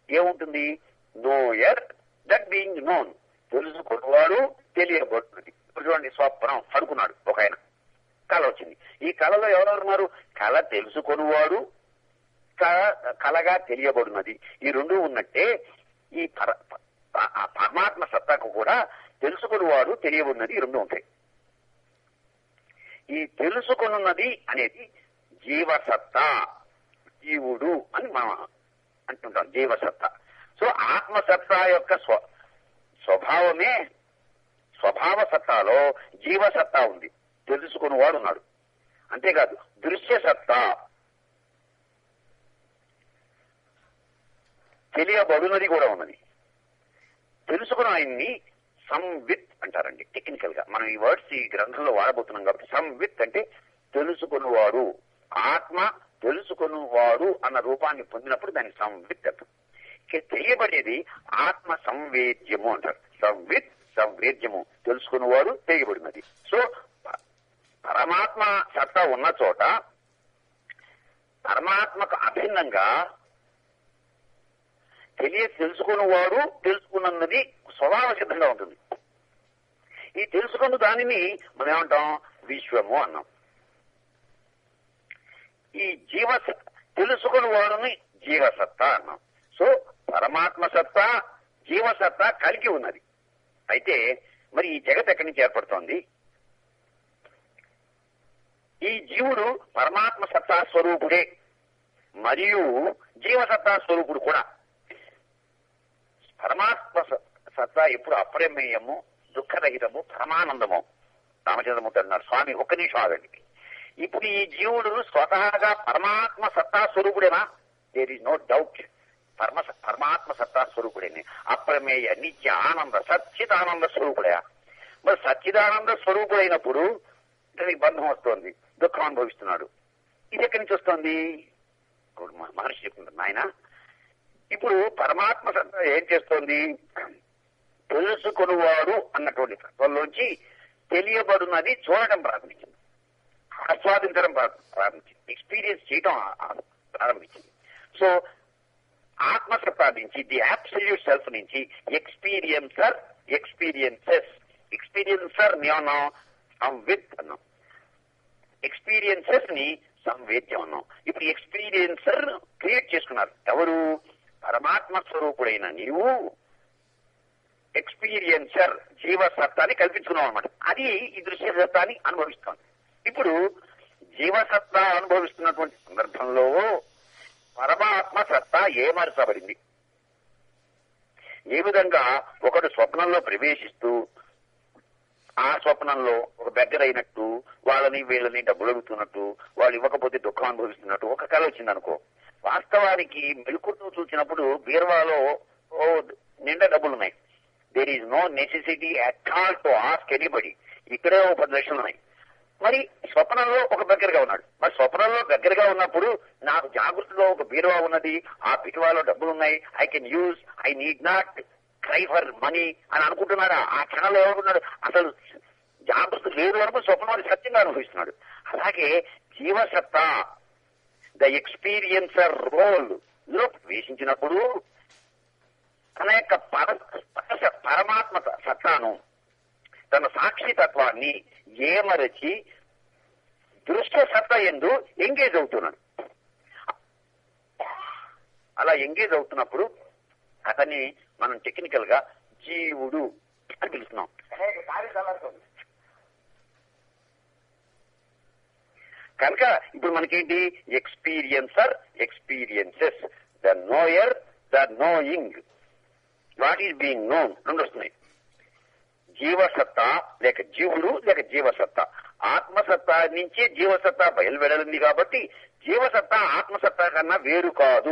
ఏముంటుంది నోయర్ దట్ బీయింగ్ నోన్ తెలుసుకున్నవాడు తెలియబడుతుంది ఇప్పుడు చూడండి స్వప్నం అనుకున్నాడు ఒక ఆయన కళ వచ్చింది ఈ కళలో ఎవరెవరున్నారు కళ తెలుసుకొనివాడు క- కలగా తెలియబడినది ఈ రెండు ఉన్నట్టే ఈ పర ప- ఆ పరమాత్మ సత్తాకు కూడా తెలుసుకున్నవాడు తెలియబడినది ఈ రెండు ఉంటాయి ఈ తెలుసుకున్నది అనేది జీవసత్తా జీవుడు అని మనం అంటుంటాం జీవసత్తా సో ఆత్మసత్తా యొక్క స్వ స్వభావమే స్వభావ సత్తాలో జీవసత్తా ఉంది తెలుసుకున్నవాడు ఉన్నాడు అంతేకాదు దృశ్య సత్తా తెలియబడునది కూడా ఉన్నది తెలుసుకున్న ఆయన్ని సంవిత్ అంటారండి టెక్నికల్ గా మనం ఈ వర్డ్స్ ఈ గ్రంథంలో వాడబోతున్నాం కాబట్టి సంవిత్ అంటే తెలుసుకున్నవాడు ఆత్మ తెలుసుకున్నవాడు అన్న రూపాన్ని పొందినప్పుడు దాన్ని సంవిత్ అంటారు ఇక తెలియబడేది ఆత్మ సంవేద్యము అంటారు సంవిత్ సంవేద్యము తెలుసుకున్నవాడు తెలియబడినది సో ప- పరమాత్మ సత్తా ఉన్న చోట పరమాత్మకు అభిన్నంగా తెలియ తెలుసుకున్నవాడు తెలుసుకున్నది స్వభావ సిద్ధంగా ఉంటుంది ఈ తెలుసుకున్న దానిని మనం ఏమంటాం విశ్వము అన్నాం ఈ జీవ తెలుసుకున్న వాడుని జీవసత్తా అన్నాం సో పరమాత్మ సత్తా జీవసత్తా కలిగి ఉన్నది అయితే మరి ఈ జగత్ ఎక్కడి నుంచి ఏర్పడుతోంది ఈ జీవుడు పరమాత్మ సత్తా స్వరూపుడే మరియు జీవసత్తా స్వరూపుడు కూడా పరమాత్మ స- సత్తా ఎప్పుడు అప్రమేయము దుఃఖరహితము పరమానందము రామచంద్రమూర్తి అన్నారు స్వామి ఒక్క నిమిషం ఆగండి ఇప్పుడు ఈ జీవుడు స్వతహాగా పరమాత్మ సత్తా స్వరూపుడేనా దేర్ ఇస్ నో డౌట్ పరమ పరమాత్మ సత్తా స్వరూపుడేనే అప్రమేయ నిత్య ఆనంద సచ్చిదానంద స్వరూపుడే మరి సచ్చిదానంద స్వరూపుడైనప్పుడు ఇతనికి బంధం వస్తోంది దుఃఖం అనుభవిస్తున్నాడు ఇది ఎక్కడి నుంచి వస్తోంది ఇప్పుడు మ- మహర్షి చెప్తున్నారు నాయన ఇప్పుడు పరమాత్మ సత్తా ఏం చేస్తోంది తెలుసుకునివాడు అన్నటువంటి తత్వంలోంచి తెలియబడున్నది చూడటం ప్రారంభించింది ఆస్వాదించడం ప్రా- ప్రారంభించింది ఎక్స్పీరియన్స్ చేయడం ఆ- ఆ- ప్రారంభించింది సో ఆత్మసత్తా నుంచి ది అబ్సల్యూట్ సెల్ఫ్ నుంచి ఎక్స్పీరియన్సర్ ఎక్స్పీరియన్సెస్ ఎక్స్పీరియన్సర్ అన్నాం సంవిత్ అన్నాం ఎక్స్పీరియన్సెస్ ని సంవేద్యం అన్నాం ఇప్పుడు ఎక్స్పీరియన్సర్ క్రియేట్ చేసుకున్నారు ఎవరు పరమాత్మ స్వరూపుడైన నీవు ఎక్స్పీరియన్సర్ జీవసత్తాన్ని కల్పించుకున్నాం అనమాట అది ఈ దృశ్య సత్తాన్ని అనుభవిస్తోంది ఇప్పుడు జీవసత్తా అనుభవిస్తున్నటువంటి సందర్భంలో పరమాత్మ సత్తా ఏమరచబడింది ఏ విధంగా ఒకడు స్వప్నంలో ప్రవేశిస్తూ ఆ స్వప్నంలో ఒక బెగ్గర అయినట్టు వాళ్ళని వీళ్ళని డబ్బులు అడుగుతున్నట్టు వాళ్ళు ఇవ్వకపోతే దుఃఖం అనుభవిస్తున్నట్టు ఒక కళ వచ్చింది అనుకో వాస్తవానికి మెలుకుతూ చూసినప్పుడు బీర్వాలో ఓ నిండా డబ్బులు ఉన్నాయి there is no necessity at all to ask anybody ఇక్కడే ఓ పది లక్షలు ఉన్నాయి మరి స్వప్నంలో ఒక దగ్గరగా ఉన్నాడు మరి స్వప్నంలో దగ్గరగా ఉన్నప్పుడు నాకు జాగ్రత్తలో ఒక బీరువా ఉన్నది ఆ బీరువాలో డబ్బులు ఉన్నాయి I can use I need not cry for money అని అనుకుంటున్నాడా ఆ క్షణంలో ఎవరున్నాడు అసలు జాగ్రత్త లేదు వరకు స్వప్నం సత్యంగా అనుభవిస్తున్నాడు అలాగే జీవసత్తా ద ఎక్స్పీరియన్సర్ రోల్ లో ప్రవేశించినప్పుడు తన యొక్క పర పర- పరమాత్మ సత్తాను తన సాక్షి తత్వాన్ని ఏమరచి దృశ్య సత్తా ఎందు ఎంగేజ్ అవుతున్నాడు అలా ఎంగేజ్ అవుతున్నప్పుడు అతన్ని మనం టెక్నికల్ గా జీవుడు అని పిలుస్తున్నాం కనుక ఇప్పుడు మనకేంటి experiencer experiences the knower the knowing what is being known రెండు వస్తున్నాయి జీవసత్తా లేక జీవుడు లేక జీవసత్తా ఆత్మసత్తా నుంచే జీవసత్తా బయలువెడలింది కాబట్టి జీవసత్తా ఆత్మసత్తా కన్నా వేరు కాదు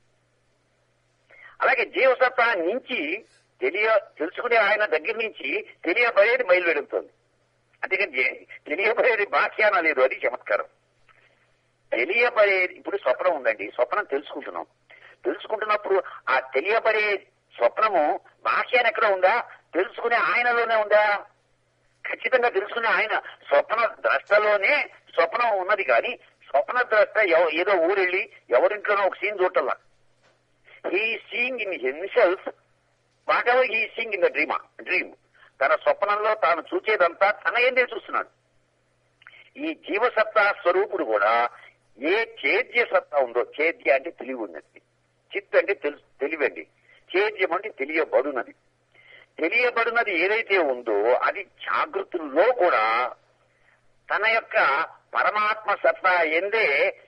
అలాగే జీవసత్తా నుంచి తెలియ తెలుసుకునే ఆయన దగ్గర నుంచి తెలియబడేది బయలువెడుతుంది అందుకని జే- తెలియబడేది బాహ్యాన లేదు అది చమత్కారం తెలియబడేది ఇప్పుడు స్వప్నం ఉందండి స్వప్నం తెలుసుకుంటున్నాం తెలుసుకుంటున్నప్పుడు ఆ తెలియబడే స్వప్నము బాహ్యాన్ని ఎక్కడ ఉందా తెలుసుకునే ఆయనలోనే ఉందా ఖచ్చితంగా తెలుసుకునే ఆయన స్వప్న ద్రష్టలోనే స్వప్నం ఉన్నది కానీ స్వప్న ద్రష్ట ఎవ- ఏదో ఊరెళ్ళి ఎవరింట్లోనో ఒక సీన్ చూడటల్లా he seeing in himself whatever he seeing in the dream dream తన స్వప్నంలో తాను చూచేదంతా తన ఏందే చూస్తున్నాడు ఈ జీవసత్తా స్వరూపుడు కూడా ఏ చేద్య సత్తా ఉందో చేద్య అంటే తెలివి ఉన్నది చిత్ అంటే తెలుసు తెలివండి చేద్యం అంటే తెలియబడునది తెలియబడినది ఏదైతే ఉందో అది జాగృతుల్లో కూడా తన యొక్క పరమాత్మ సత్తా ఎందే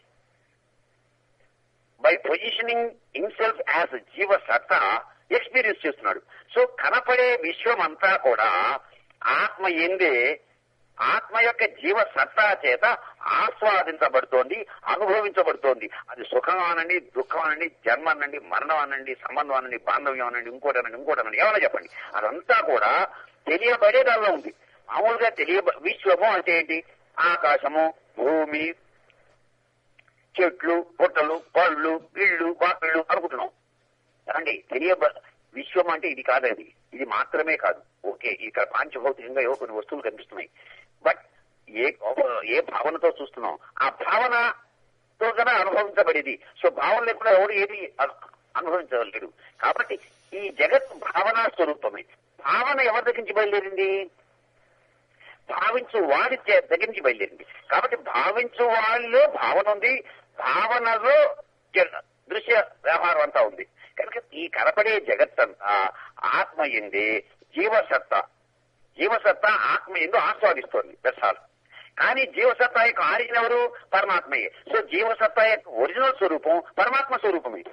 బై పొజిషనింగ్ హిమ్సెల్ఫ్ యాజ్ జీవ సత్తా ఎక్స్పీరియన్స్ చేస్తున్నాడు సో కనపడే విశ్వం అంతా కూడా ఆత్మ ఎందే ఆత్మ యొక్క జీవ సత్తా చేత ఆస్వాదించబడుతోంది అనుభవించబడుతోంది అది సుఖం అనండి దుఃఖం అనండి జన్మ అనండి మరణం అనండి సంబంధం అనండి బాంధవ్యం అనండి ఇంకోటి అనండి ఇంకోటి అనండి ఏమైనా చెప్పండి అదంతా కూడా తెలియబడే దానిలో ఉంది మామూలుగా తెలియ విశ్వము అంటే ఏంటి ఆకాశము భూమి చెట్లు పుట్టలు పళ్ళు ఇళ్ళు వాకిళ్ళు అనుకుంటున్నాం అండి తెలియ విశ్వం అంటే ఇది కాదండి ఇది మాత్రమే కాదు ఓకే ఇక్కడ పాంచభౌతికంగా ఏవో కొన్ని వస్తువులు కనిపిస్తున్నాయి బట్ ఏ ఏ భావనతో చూస్తున్నాం ఆ భావనతో కదా అనుభవించబడేది సో భావన లేకుండా ఎవడు ఏది అను- అనుభవించలేడు కాబట్టి ఈ జగత్ భావనా స్వరూపమే భావన ఎవరి దగ్గర నుంచి బయలుదేరింది భావించు వాడి చే- దగ్గర నుంచి బయలుదేరింది కాబట్టి భావించు వాడిలో భావన ఉంది భావనలో జ- దృశ్య వ్యవహారం అంతా ఉంది కనుక ఈ కనపడే జగత్తంతా ఆత్మ ఎందే జీవసత్త జీవసత్త ఆత్మ ఎందు ఆస్వాదిస్తోంది దశాలు కానీ జీవసత్తా యొక్క ఆరిజిన్ ఎవరు పరమాత్మయే సో జీవసత్తా యొక్క ఒరిజినల్ స్వరూపం పరమాత్మ స్వరూపమే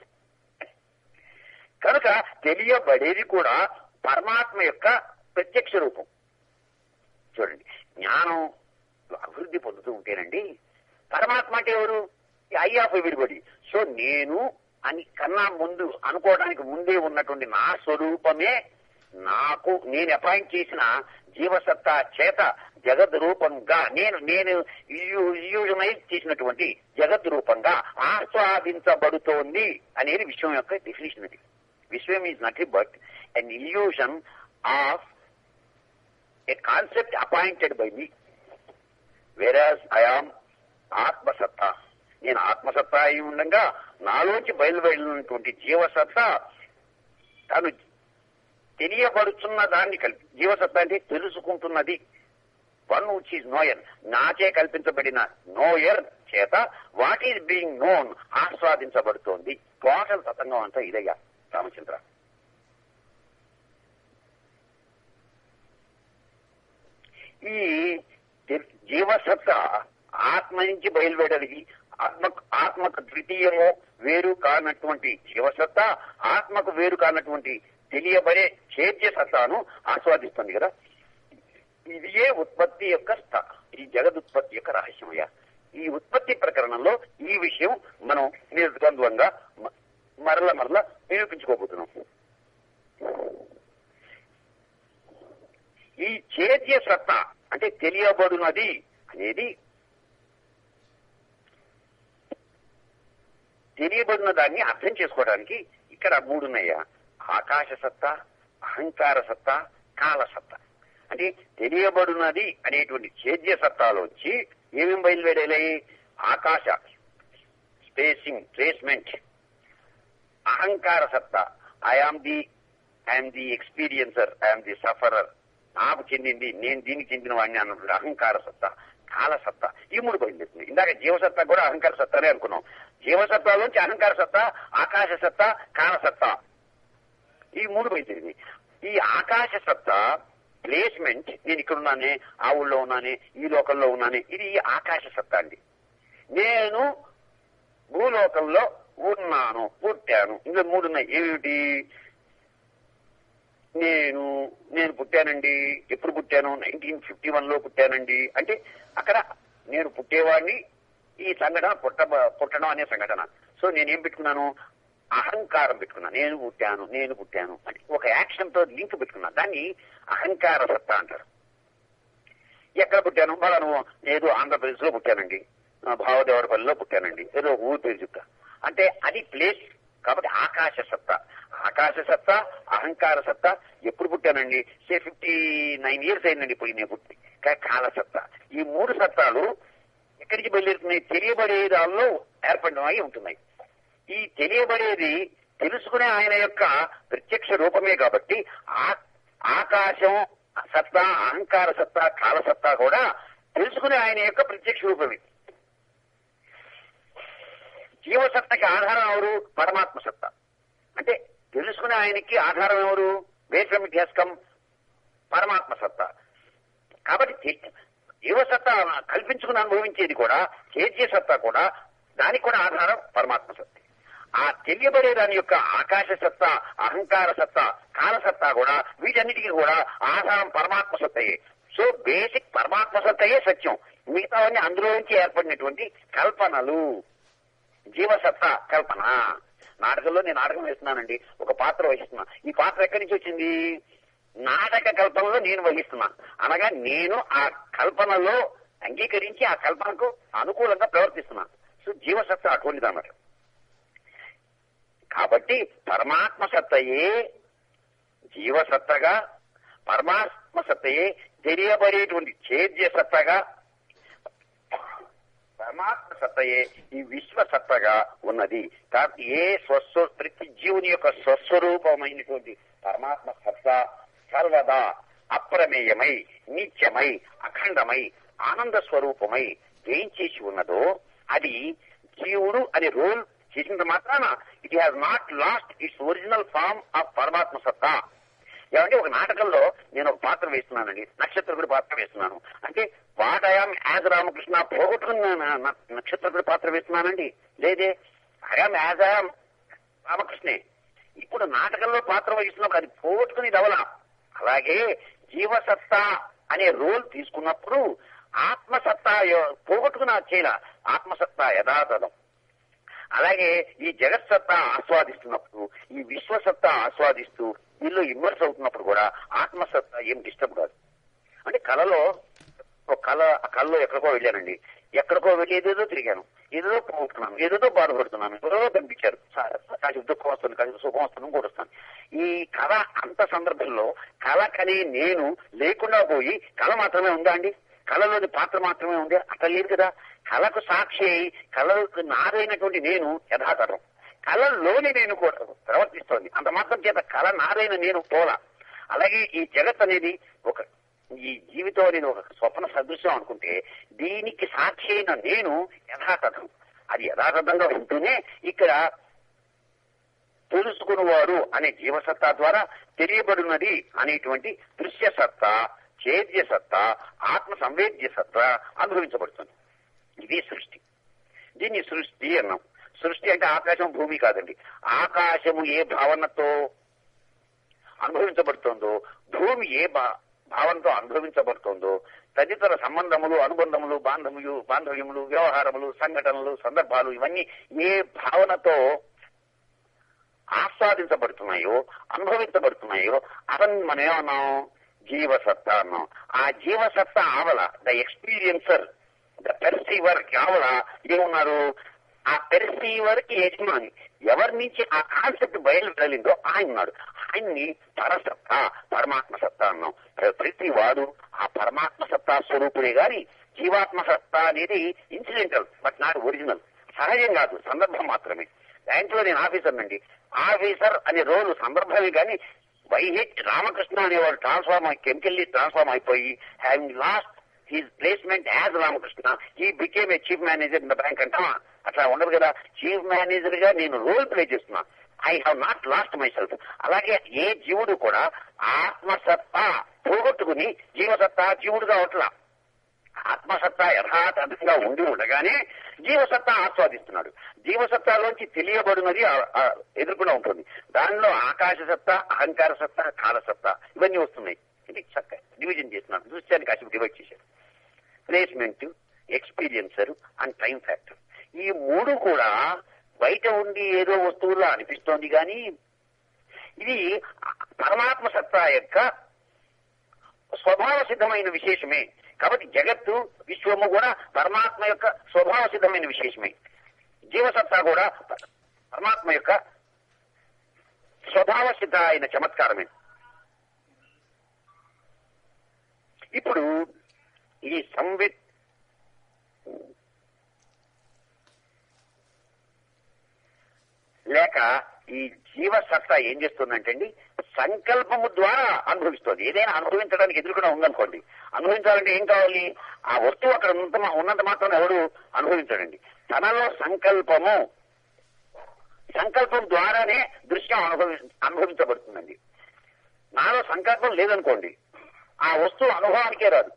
కనుక తెలియబడేది కూడా పరమాత్మ యొక్క ప్రత్యక్ష రూపం చూడండి జ్ఞానం అభివృద్ధి పొందుతూ ఉంటేనండి పరమాత్మ అంటే ఎవరు ఐ ఆఫ్ ఎవ్రీబడి సో నేను అని కన్నా ముందు అనుకోవడానికి ముందే ఉన్నటువంటి నా స్వరూపమే నాకు నేను అపాయింట్ చేసిన జీవసత్తా చేత జగద్ రూపంగా నేను నేను యూజనైజ్ చేసినటువంటి జగద్ రూపంగా ఆస్వాదించబడుతోంది అనేది విశ్వం యొక్క డెఫినేషన్ అది విశ్వం is nothing but an illusion of a concept appointed by me. Whereas I am ఆత్మసత్తా నేను ఆత్మసత్తా అయి ఉండగా నాలోంచి బయలువెళ్ళినటువంటి జీవసత్తా తను తెలియబడుతున్న దాన్ని కల్పి జీవసత్తా అంటే తెలుసుకుంటున్నది వన్ విచ్ ఈజ్ నోయర్ నాచే కల్పించబడిన నోయర్ చేత వాట్ ఈజ్ బీయింగ్ నోన్ ఆస్వాదించబడుతోంది టోటల్ తతంగం అంతా ఇదయ్యా రామచంద్ర ఈ తె- జీవసత్త ఆత్మ నుంచి బయలువెడలిగి ఆత్మ ఆత్మకు ద్వితీయము వేరు కానటువంటి జీవసత్త ఆత్మకు వేరు కానటువంటి తెలియబడే చేద్య సత్తాను ఆస్వాదిస్తుంది కదా ఇదియే ఉత్పత్తి యొక్క స్థ ఈ జగదుత్పత్తి యొక్క రహస్యమయ్యా ఈ ఉత్పత్తి ప్రకరణంలో ఈ విషయం మనం నిర్ద్వంద్వంగా మ- మరల మరల నిరూపించుకోబోతున్నాం ఈ చేద్య సత్తా అంటే తెలియబడునది అనేది తెలియబడిన దాన్ని అర్థం చేసుకోవడానికి ఇక్కడ మూడున్నాయా ఆకాశ సత్తా అహంకార సత్తా కాల సత్తా అంటే తెలియబడునది అనేటువంటి చేద్య సత్తాలోంచి ఏమేం బయలుదేరాయి ఆకాశ స్పేసింగ్ ప్లేస్మెంట్ అహంకార సత్తా I am the I am the experiencer I am the sufferer నాకు చెందింది నేను దీనికి చెందిన వాడిని అన్నప్పుడు అహంకార సత్తా కాల సత్తా ఈ మూడు బయలుదేరుతుంది ఇందాక జీవసత్తా కూడా అహంకార సత్తానే అనుకున్నాం జీవసత్తాలోంచి అహంకార సత్తా ఆకాశ సత్తా కాల సత్తా ఈ మూడు బయలుదేరింది ఈ ఆకాశ సత్తా ప్లేస్మెంట్ నేను ఇక్కడ ఉన్నానే ఆ ఊళ్ళో ఉన్నానే ఈ లోకంలో ఉన్నానే ఇది ఆకాశ సత్తా అండి నేను భూలోకంలో ఉన్నాను పుట్టాను ఇంకా మూడు ఉన్నాయి ఏమిటి నేను నేను పుట్టానండి ఎప్పుడు పుట్టాను నైన్టీన్ ఫిఫ్టీ వన్ లో పుట్టానండి అంటే అక్కడ నేను పుట్టేవాడిని ఈ సంఘటన పుట్ట పుట్టడం అనే సంఘటన సో నేనేం పెట్టుకున్నాను అహంకారం పెట్టుకున్నాను నేను పుట్టాను నేను పుట్టాను అని ఒక యాక్షన్ తో లింక్ పెట్టుకున్నాను దాన్ని అహంకార సత్తా అంటారు ఎక్కడ పుట్టాను మళ్ళా ఏదో ఆంధ్రప్రదేశ్ లో పుట్టానండి ఆ, భావదేవరపల్లిలో పుట్టానండి ఏదో ఒక ఊరి పేరు చెప్తా అంటే అది ప్లేస్ కాబట్టి ఆకాశ సత్తా ఆకాశ సత్తా అహంకార సత్తా ఎప్పుడు పుట్టానండి సే ఫిఫ్టీ నైన్ ఇయర్స్ అయిందండి ఇప్పుడు నేను పుట్టి కా- కాల సత్తా ఈ మూడు సత్తాలు ఎక్కడి నుంచి బయలుదేరుతున్నాయి తెలియబడే దానిలో ఏర్పడడం అయి ఉంటున్నాయి ఈ తెలియబడేది తెలుసుకునే ఆయన యొక్క ప్రత్యక్ష రూపమే కాబట్టి ఆ ఆకాశం సత్తా అహంకార సత్తా కాల సత్తా కూడా తెలుసుకునే ఆయన యొక్క ప్రత్యక్ష రూపమే జీవసత్తకి ఆధారం ఎవరు పరమాత్మ సత్తా అంటే తెలుసుకునే ఆయనకి ఆధారం ఎవరు వేషమిధ్యాస్కం పరమాత్మ సత్తా కాబట్టి తె- జీవసత్తా కల్పించుకుని అనుభవించేది కూడా చేసే సత్తా కూడా దానికి కూడా ఆధారం పరమాత్మ సత్తా ఆ తెలియబడే దాని యొక్క ఆకాశ సత్తా అహంకార సత్తా కాల సత్తా కూడా వీటన్నిటికీ కూడా ఆధారం పరమాత్మ సత్తయే సో బేసిక్ పరమాత్మ సత్తయే సత్యం మిగతావన్నీ అందులో నుంచి ఏర్పడినటువంటి కల్పనలు జీవసత్త కల్పన నాటకంలో నేను నాటకం వేస్తున్నానండి ఒక పాత్ర వహిస్తున్నా ఈ పాత్ర ఎక్కడి నుంచి వచ్చింది నాటక కల్పనలో నేను వహిస్తున్నా అనగా నేను ఆ కల్పనలో అంగీకరించి ఆ కల్పనకు అనుకూలంగా ప్రవర్తిస్తున్నా సో జీవసత్త అటువంటిది అన్నమాట కాబట్టి పరమాత్మ సత్తయే జీవసత్తగా పరమాత్మ సత్తయే తెలియబడేటువంటి ఛేద్య సత్తగా పరమాత్మ సత్తయే ఈ విశ్వ సత్తగా ఉన్నది కాబట్టి ఏ స్వస్వ ప్రతి జీవుని యొక్క స్వస్వరూపమైనటువంటి పరమాత్మ సత్తా సర్వదా అప్రమేయమై నిత్యమై అఖండమై ఆనంద స్వరూపమై ఏం చేసి ఉన్నదో అది జీవుడు అనే రోల్ చేసినంత మాత్రాన it has not lost its original form of పరమాత్మ సత్తా ఏమంటే ఒక నాటకంలో నేను ఒక పాత్ర వేస్తున్నానండి నక్షత్రకుడి పాత్ర వేస్తున్నాను అంటే వాట్ ఐఆమ్ యాజ్ రామకృష్ణ పోగొట్టుకుని నేను న- నక్షత్రకుడి పాత్ర వేస్తున్నానండి లేదే ఐఆమ్ యాజ్ ఐఆమ్ రామకృష్ణే ఇప్పుడు నాటకంలో పాత్ర వహిస్తున్నప్పుడు అది పోగొట్టుకుని దవలా అలాగే జీవసత్తా అనే రోల్ తీసుకున్నప్పుడు ఆత్మసత్తా యో- పోగొట్టుకుని అది చేయాల ఆత్మసత్తా యథాతథం అలాగే ఈ జగత్సత్తా ఆస్వాదిస్తున్నప్పుడు ఈ విశ్వసత్తా ఆస్వాదిస్తూ వీళ్ళు ఇమ్మర్స్ అవుతున్నప్పుడు కూడా ఆత్మసత్తా ఏం డిస్టర్బ్ కాదు అంటే కళలో ఒక కళ ఆ కళలో ఎక్కడికో వెళ్ళానండి ఎక్కడికో వెళ్ళి ఏదేదో తిరిగాను ఏదేదో పోగొట్టుకున్నాను ఏదేదో బాధపడుతున్నాను ఏదో కనిపించారు కాసేపు దుఃఖం వస్తుంది కాసేపు సుఖం వస్తుంది కూడా వస్తాను ఈ కళ అంత సందర్భంలో కళ కనే నేను లేకుండా పోయి కళ మాత్రమే ఉందా అండి కళలోని పాత్ర మాత్రమే ఉంది అట్లా లేదు కదా కళకు సాక్షి అయి కళకు నాదైనటువంటి నేను యథాతథం కళలోని నేను కూడా ప్రవర్తిస్తోంది అంత మాత్రం చేత కళ నాదైన నేను పోలా అలాగే ఈ జగత్ అనేది ఒక ఈ జీవితం అనేది ఒక స్వప్న సదృశ్యం అనుకుంటే దీనికి సాక్షి అయిన నేను యథాతథం అది యథాతథంగా ఉంటూనే ఇక్కడ తెలుసుకున్నవాడు అనే జీవసత్తా ద్వారా తెలియబడినది అనేటువంటి దృశ్య సత్తా చేద్య సత్తా ఆత్మ సంవేద్య సత్తా అనుభవించబడుతుంది ఇది సృష్టి దీన్ని సృష్టి అన్నాం సృష్టి అంటే ఆకాశం భూమి కాదండి ఆకాశము ఏ భావనతో అనుభవించబడుతోందో భూమి ఏ భా- భావంతో అనుభవించబడుతోందో తదితర సంబంధములు అనుబంధములు బాంధములు బాంధవ్యములు వ్యవహారములు సంఘటనలు సందర్భాలు ఇవన్నీ ఏ భావనతో ఆస్వాదించబడుతున్నాయో అనుభవించబడుతున్నాయో అతన్ని మనం ఏమన్నాం జీవసత్తా అన్నాం ఆ జీవసత్తా ఆవల ద ఎక్స్పీరియన్సర్ ద పెర్సీవర్ ఆవల ఏమున్నారు ఆ పెర్సీవర్ కి యజమాని ఎవరి నుంచి ఆ కాన్సెప్ట్ బయలు వెళ్ళిందో ఆయన ఉన్నాడు ఆయన్ని పరసత్తా పరమాత్మ సత్తా అన్నాం ప్ర- ప్రతి వాడు ఆ పరమాత్మ సత్తా స్వరూపుడే గాని జీవాత్మ సత్తా అనేది ఇన్సిడెంటల్ బట్ నాట్ ఒరిజినల్ సహజం కాదు సందర్భం మాత్రమే దాంట్లో నేను ఆఫీసర్ అండి ఆఫీసర్ అనే రోలు సందర్భమే కానీ వైహెచ్ రామకృష్ణ అనేవాడు ట్రాన్స్ఫార్మ్ కెమికల్లీ ట్రాన్స్ఫార్మ్ అయిపోయి having lost his placement as Ramakrishna he became a chief manager in the bank అంటామా అట్లా ఉండదు కదా చీఫ్ మేనేజర్ గా నేను రోల్ ప్లే చేస్తున్నా I have not lost my self అలాగే ఏ జీవుడు కూడా ఆత్మసత్తా పోగొట్టుకుని జీవసత్తా జీవుడుగా అవట్లా ఆత్మసత్తా యథాతథంగా ఉండి ఉండగానే జీవసత్తా ఆస్వాదిస్తున్నాడు జీవసత్తాలోంచి తెలియబడినది ఆ- ఆ ఎదుర్కొనే ఉంటుంది దానిలో ఆకాశ సత్తా అహంకార సత్తా కాల సత్తా ఇవన్నీ వస్తున్నాయి ఇది చక్క డివిజన్ చేస్తున్నాను దృశ్యాన్ని కాసేపు డివైడ్ చేశారు placement experiencer and time factor ఈ మూడు కూడా బయట ఉండి ఏదో వస్తువులా అనిపిస్తోంది కానీ ఇది పరమాత్మ సత్తా యొక్క స్వభావ సిద్ధమైన విశేషమే కాబట్టి జగత్తు విశ్వము కూడా పరమాత్మ యొక్క స్వభావ సిద్ధమైన విశేషమే జీవసత్తా కూడా పరమాత్మ యొక్క స్వభావ సిద్ధ అయిన చమత్కారమే ఇప్పుడు ఈ సంవిత్ లేక ఈ జీవసత్తా ఏం చేస్తుందంటే అండి సంకల్పము ద్వారా అనుభవిస్తుంది ఏదైనా అనుభవించడానికి ఎదురుకుండా ఉందనుకోండి అనుభవించాలంటే ఏం కావాలి ఆ వస్తువు అక్కడ ఉన్నంత ఉన్నంత మాత్రం ఎవడు అనుభవించాడండి తనలో సంకల్పము సంకల్పం ద్వారానే దృశ్యం అనుభవి అనుభవించబడుతుందండి నాలో సంకల్పం లేదనుకోండి ఆ వస్తువు అనుభవానికే రాదు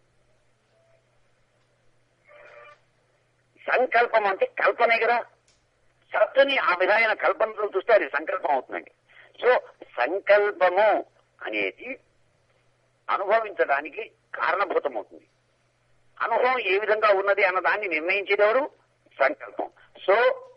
సంకల్పం అంటే కల్పనే కదా సత్తుని ఆ విధమైన కల్పనతో చూస్తే అది సంకల్పం అవుతుందండి సో సంకల్పము అనేది అనుభవించడానికి కారణభూతం అవుతుంది అనుభవం ఏ విధంగా ఉన్నది అన్న దాన్ని నిర్ణయించేదెవరు సంకల్పం సో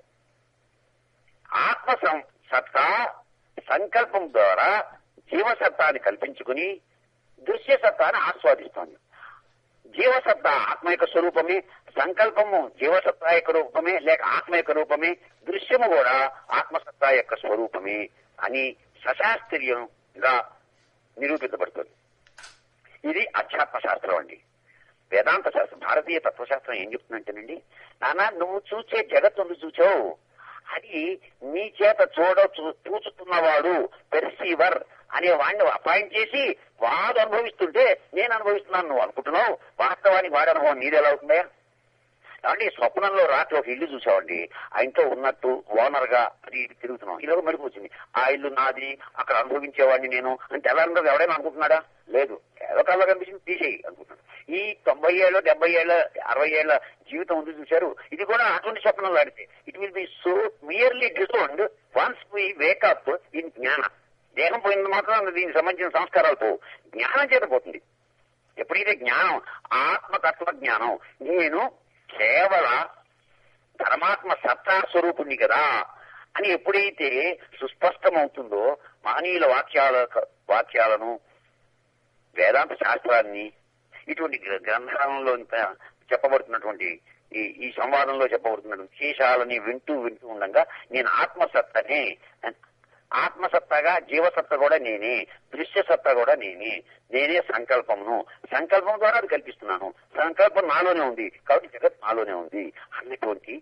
ఆత్మ సం- సత్తా సంకల్పం ద్వారా జీవసత్తాన్ని కల్పించుకుని దృశ్య సత్తాన్ని ఆస్వాదిస్తోంది జీవసత్తా ఆత్మ యొక్క స్వరూపమే సంకల్పము జీవసత్తా యొక్క రూపమే లేక ఆత్మ యొక్క రూపమే దృశ్యము కూడా ఆత్మసత్తా యొక్క స్వరూపమే అని సశాస్త్రీయంగా నిరూపించబడుతుంది ఇది అధ్యాత్మ శాస్త్రం అండి వేదాంత శాస్త్రం భారతీయ తత్వశాస్త్రం ఏం చెప్తుందంటేనండి నానా నువ్వు చూచే జగత్తును చూచావు అది నీ చేత చూడ చూ- చూచుతున్నవాడు పెర్సీవర్ అనే వాడిని అపాయింట్ చేసి వాడు అనుభవిస్తుంటే నేను అనుభవిస్తున్నాను నువ్వు అనుకుంటున్నావు వాస్తవానికి వాడి అనుభవం నీది ఎలా అవుతుందా అంటే స్వప్నంలో రాత్రి ఒక ఇల్లు చూసామండి ఆ ఇంట్లో ఉన్నట్టు ఓనర్ గా అది ఇది తిరుగుతున్నాం ఇలా మెరుగు వచ్చింది ఆ ఇల్లు నాది అక్కడ అనుభవించేవాడిని నేను అంటే ఎలా ఉండదు ఎవడైనా అనుకుంటున్నాడా లేదు ఏదో కళ్ళ కనిపించింది తీసేయి అనుకుంటున్నాడు ఈ తొంభై ఏళ్ళ డెబ్బై ఏళ్ళ అరవై ఏళ్ళ జీవితం ఉంది చూశారు ఇది కూడా అటువంటి స్వప్నం లాడితే it will be so merely disowned once we wake up in జ్ఞాన దేహం పోయినంత మాత్రం దీనికి సంబంధించిన సంస్కారాలు పోవు జ్ఞానం చేత పోతుంది ఎప్పుడైతే జ్ఞానం ఆత్మతత్వ జ్ఞానం నేను కేవల పరమాత్మ సత్తా స్వరూపుణ్ణి కదా అని ఎప్పుడైతే సుస్పష్టమవుతుందో మహనీయుల వాక్యాల వాక్యాలను వేదాంత శాస్త్రాన్ని ఇటువంటి గ్ర- గ్రంథాలలో ఇంత చెప్పబడుతున్నటువంటి ఈ ఈ సంవాదంలో చెప్పబడుతున్నటువంటి విశేషాలని వింటూ వింటూ ఉండగా నేను ఆత్మసత్తనే ఆత్మసత్తగా జీవసత్త కూడా నేనే దృశ్యసత్త కూడా నేనే నేనే సంకల్పమును సంకల్పం ద్వారా అది కల్పిస్తున్నాను సంకల్పం నాలోనే ఉంది కాబట్టి జగత్ నాలోనే ఉంది అన్నటువంటి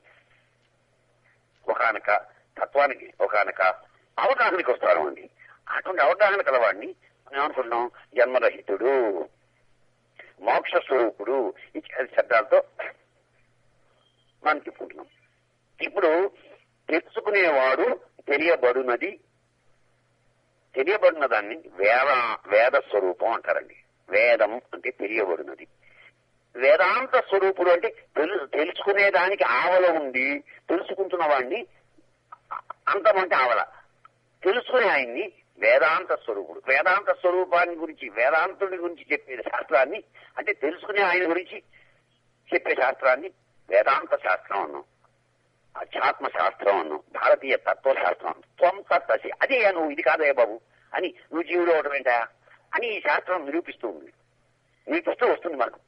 ఒకనక తత్వానికి ఒకనక అవగాహనకి వస్తాను అండి అటువంటి అవగాహన కలవాడిని మనం ఏమనుకుంటున్నాం జన్మరహితుడు మోక్ష స్వరూపుడు ఇత్యాది శబ్దాలతో మనం చెప్పుకుంటున్నాం ఇప్పుడు తెలుసుకునేవాడు తెలియబడునది తెలియబడిన దాన్ని వేద వేద స్వరూపం అంటారండి వేదం అంటే తెలియబడినది వేదాంత స్వరూపుడు అంటే తెలు తెలుసుకునే దానికి ఆవల ఉంది తెలుసుకుంటున్న వాడిని అంతం అంటే ఆవల తెలుసుకునే ఆయన్ని వేదాంత స్వరూపుడు వేదాంత స్వరూపాన్ని గురించి వేదాంతుడి గురించి చెప్పే శాస్త్రాన్ని అంటే తెలుసుకునే ఆయన గురించి చెప్పే శాస్త్రాన్ని వేదాంత శాస్త్రం అన్నాం అధ్యాత్మ శాస్త్రం అన్నాం భారతీయ తత్వ శాస్త్రం అన్నాం త్వం తత్వసి అదే నువ్వు ఇది కాదయ్య బాబు అని నువ్వు జీవుడు అవడం ఏంటా అని ఈ శాస్త్రం నిరూపిస్తూ ఉంది నిరూపిస్తూ వస్తుంది మనకు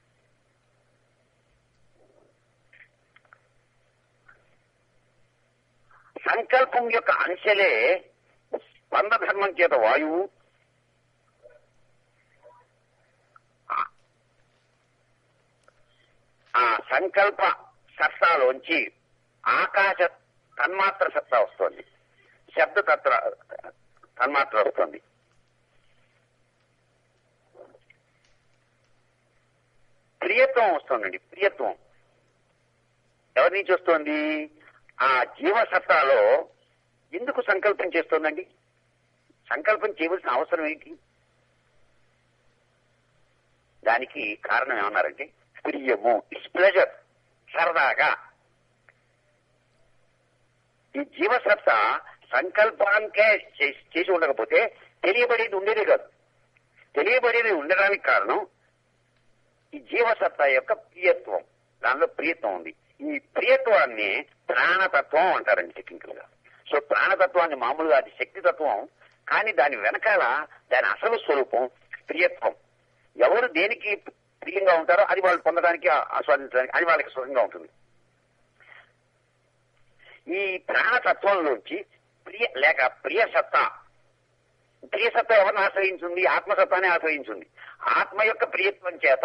సంకల్పం యొక్క అంశలే స్పంద ధర్మం చేత వాయువు ఆ- ఆ సంకల్ప సత్తాలోంచి ఆకాశ తన్మాత్ర సత్తా వస్తుంది శబ్ద తత్ర తన్మాత్ర వస్తుంది ప్రియత్వం వస్తుందండి ప్రియత్వం ఎవరి నుంచి వస్తుంది ఆ జీవసత్తాలో ఎందుకు సంకల్పం చేస్తోందండి సంకల్పం చేయవలసిన అవసరం ఏంటి దానికి కారణం ఏమన్నారంటే ప్రియము ఇట్స్ ప్లెజర్ సరదాగా ఈ జీవసత్త సంకల్పానికే చేసి చేసి ఉండకపోతే తెలియబడేది ఉండేదే కాదు తెలియబడేది ఉండడానికి కారణం ఈ జీవసత్త యొక్క ప్రియత్వం దానిలో ప్రియత్వం ఉంది ఈ ప్రియత్వాన్ని ప్రాణతత్వం అంటారండి టెక్నికల్ గా సో ప్రాణతత్వాన్ని మామూలుగా అది శక్తితత్వం కానీ దాని వెనకాల దాని అసలు స్వరూపం ప్రియత్వం ఎవరు దేనికి ప్రియంగా ఉంటారో అది వాళ్ళు పొందడానికి ఆస్వాదించడానికి అది వాళ్ళకి సుఖంగా ఉంటుంది ఈ ప్రాణతత్వంలోంచి ప్రియ లేక ప్రియ సత్తా ప్రియ సత్తా ఎవరిని ఆశ్రయించింది ఆత్మసత్తాన్ని ఆశ్రయించింది ఆత్మ యొక్క ప్రియత్వం చేత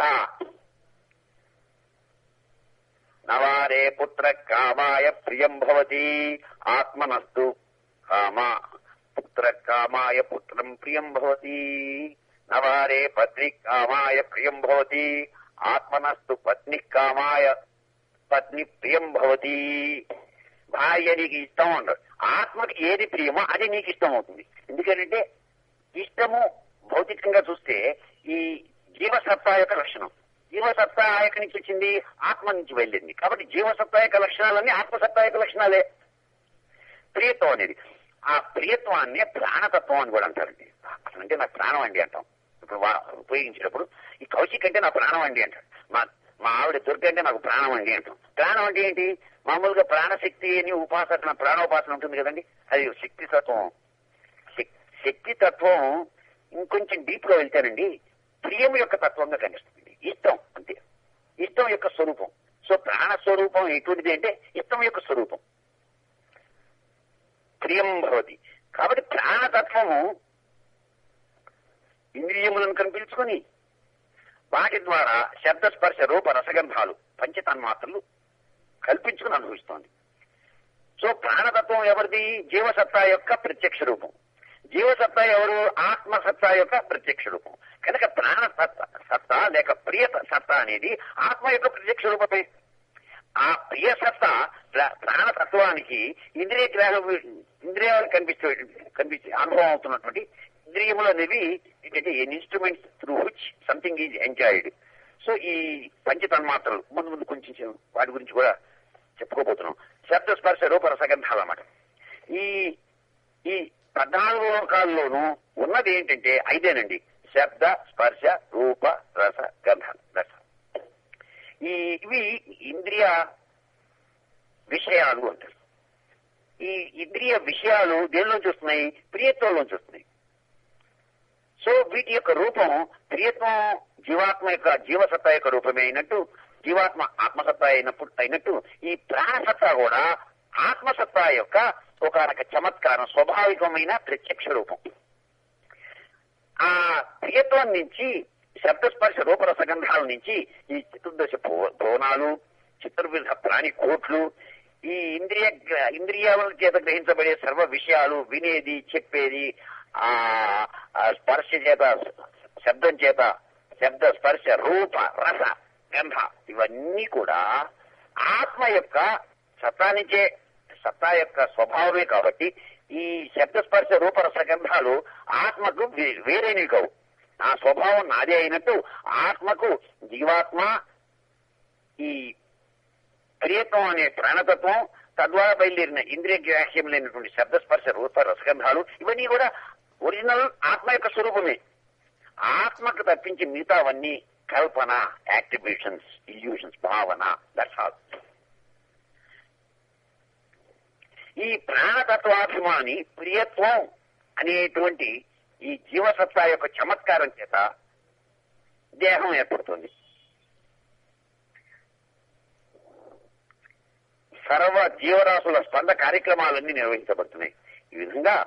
నవారే పుత్ర కామాయ ప్రియం భవతి ఆత్మనస్తు కామా పుత్ర కామాయ పుత్రం ప్రియం భవతి నవారే పత్ని కామాయ ప్రియం భవతి ఆత్మనస్తు పత్ని కామాయ పత్ని ప్రియం భవతి భార్య నీకు ఇష్టం ఉండదు ఆత్మకి ఏది ప్రియమో అది నీకు ఇష్టం అవుతుంది ఎందుకంటే ఇష్టము భౌతికంగా చూస్తే ఈ జీవసత్తా యొక్క లక్షణం జీవసత్తా ఎక్కడి నుంచి వచ్చింది ఆత్మ నుంచి వెళ్ళింది కాబట్టి జీవసత్తా యొక్క లక్షణాలన్నీ ఆత్మసత్తా యొక్క లక్షణాలే ప్రియత్వం అనేది ఆ ప్రియత్వాన్ని ప్రాణతత్వం అని కూడా అంటారండి అసలు అంటే నాకు ప్రాణం అండి అంటాం ఇప్పుడు వా- ఉపయోగించేటప్పుడు ఈ కౌశిక్ అంటే నా ప్రాణం అండి అంటాడు మా మా ఆవిడ దుర్గ అంటే నాకు ప్రాణం అండి అంటాం ప్రాణం అంటే ఏంటి మామూలుగా ప్రాణశక్తి అని ఉపాసన ప్రాణోపాసన ఉంటుంది కదండి అది శక్తి తత్వం శక్- శక్తి తత్వం ఇంకొంచెం డీప్ గా వెళ్తానండి ప్రియం యొక్క తత్వంగా కనిపిస్తుంది ఇష్టం అంతే ఇష్టం యొక్క స్వరూపం సో ప్రాణ స్వరూపం ఎటువంటిది అంటే ఇష్టం యొక్క స్వరూపం ప్రియం భవతి కాబట్టి ప్రాణతత్వము ఇంద్రియములను కనిపించుకొని వాటి ద్వారా శబ్ద స్పర్శ రూప రసగంధాలు పంచతన్మాత్రలు కల్పించుకుని అనుభవిస్తోంది సో ప్రాణతత్వం ఎవరిది జీవసత్తా యొక్క ప్రత్యక్ష రూపం జీవసత్తా ఎవరు ఆత్మసత్తా యొక్క ప్రత్యక్ష రూపం కనుక ప్రాణ సత్తా సత్తా లేక ప్రియ సత్తా అనేది ఆత్మ యొక్క ప్రత్యక్ష రూపమే ఆ ప్రియ సత్తా ప్ర- ప్రాణతత్వానికి ఇంద్రియ గ్రహం ఇంద్రియాలు కనిపిస్తూ కనిపించే అనుభవం అవుతున్నటువంటి ఇంద్రియములు అనేవి ఏంటంటే an instrument through which something is enjoyed so ఈ పంచతన్మాత్రలు ముందు ముందు కొంచెం చె- వాటి గురించి కూడా చెప్పుకోబోతున్నాం శబ్ద స్పర్శ రూప రసగంధాలు అన్నమాట ఈ ఈ పద్నాలుగు లోకాల్లోనూ ఉన్నది ఏంటంటే ఐదేనండి శబ్ద స్పర్శ రూప రస గంధాలు రస ఈ ఇవి ఇంద్రియ విషయాలు అంటారు ఈ ఇంద్రియ విషయాలు దేనిలోంచి వస్తున్నాయి ప్రియత్వంలోంచి వస్తున్నాయి సో వీటి యొక్క రూపం ప్రియత్వం జీవాత్మ యొక్క జీవసత్తా యొక్క రూపమే అయినట్టు జీవాత్మ ఆత్మసత్తా అయినప్పుడు అయినట్టు ఈ ప్రాణసత్తా కూడా ఆత్మసత్తా యొక్క ఒక రక చమత్కారం స్వాభావికమైన ప్రత్యక్ష రూపం ఆ ప్రియత్వం నుంచి శబ్దస్పర్శ రూపరసగంధాల నుంచి ఈ చతుర్దశ భువ- భువనాలు చతుర్విధ ప్రాణి కోట్లు ఈ ఇంద్రియ గ్ర- ఇంద్రియాల చేత గ్రహించబడే సర్వ విషయాలు వినేది చెప్పేది ఆ ఆ స్పర్శ చేత శబ్దం చేత శబ్ద స్పర్శ రూప రస గంధ ఇవన్నీ కూడా ఆత్మ యొక్క సత్తా నుంచే సత్తా యొక్క స్వభావమే కాబట్టి ఈ శబ్ద స్పర్శ రూప రస గంధాలు ఆత్మకు వే- వేరేనివి కావు ఆ స్వభావం నాదే అయినట్టు ఆత్మకు జీవాత్మ ఈ ప్రియత్వం అనే ప్రాణతత్వం తద్వారా బయలుదేరిన ఇంద్రియ గ్రాహ్యం లేనటువంటి శబ్దస్పర్శ రూప రసగంధాలు ఇవన్నీ కూడా ఒరిజినల్ ఆత్మ యొక్క స్వరూపమే ఆత్మకు తప్పించి మిగతావన్నీ కల్పన యాక్టివేషన్స్ ఇల్యూషన్స్ భావన దట్స్ ఆల్ ఈ ప్రాణతత్వాభిమాని ప్రియత్వం అనేటువంటి ఈ జీవసత్తా యొక్క చమత్కారం చేత దేహం ఏర్పడుతుంది సర్వ జీవరాశుల స్పంద కార్యక్రమాలన్నీ నిర్వహించబడుతున్నాయి ఈ విధంగా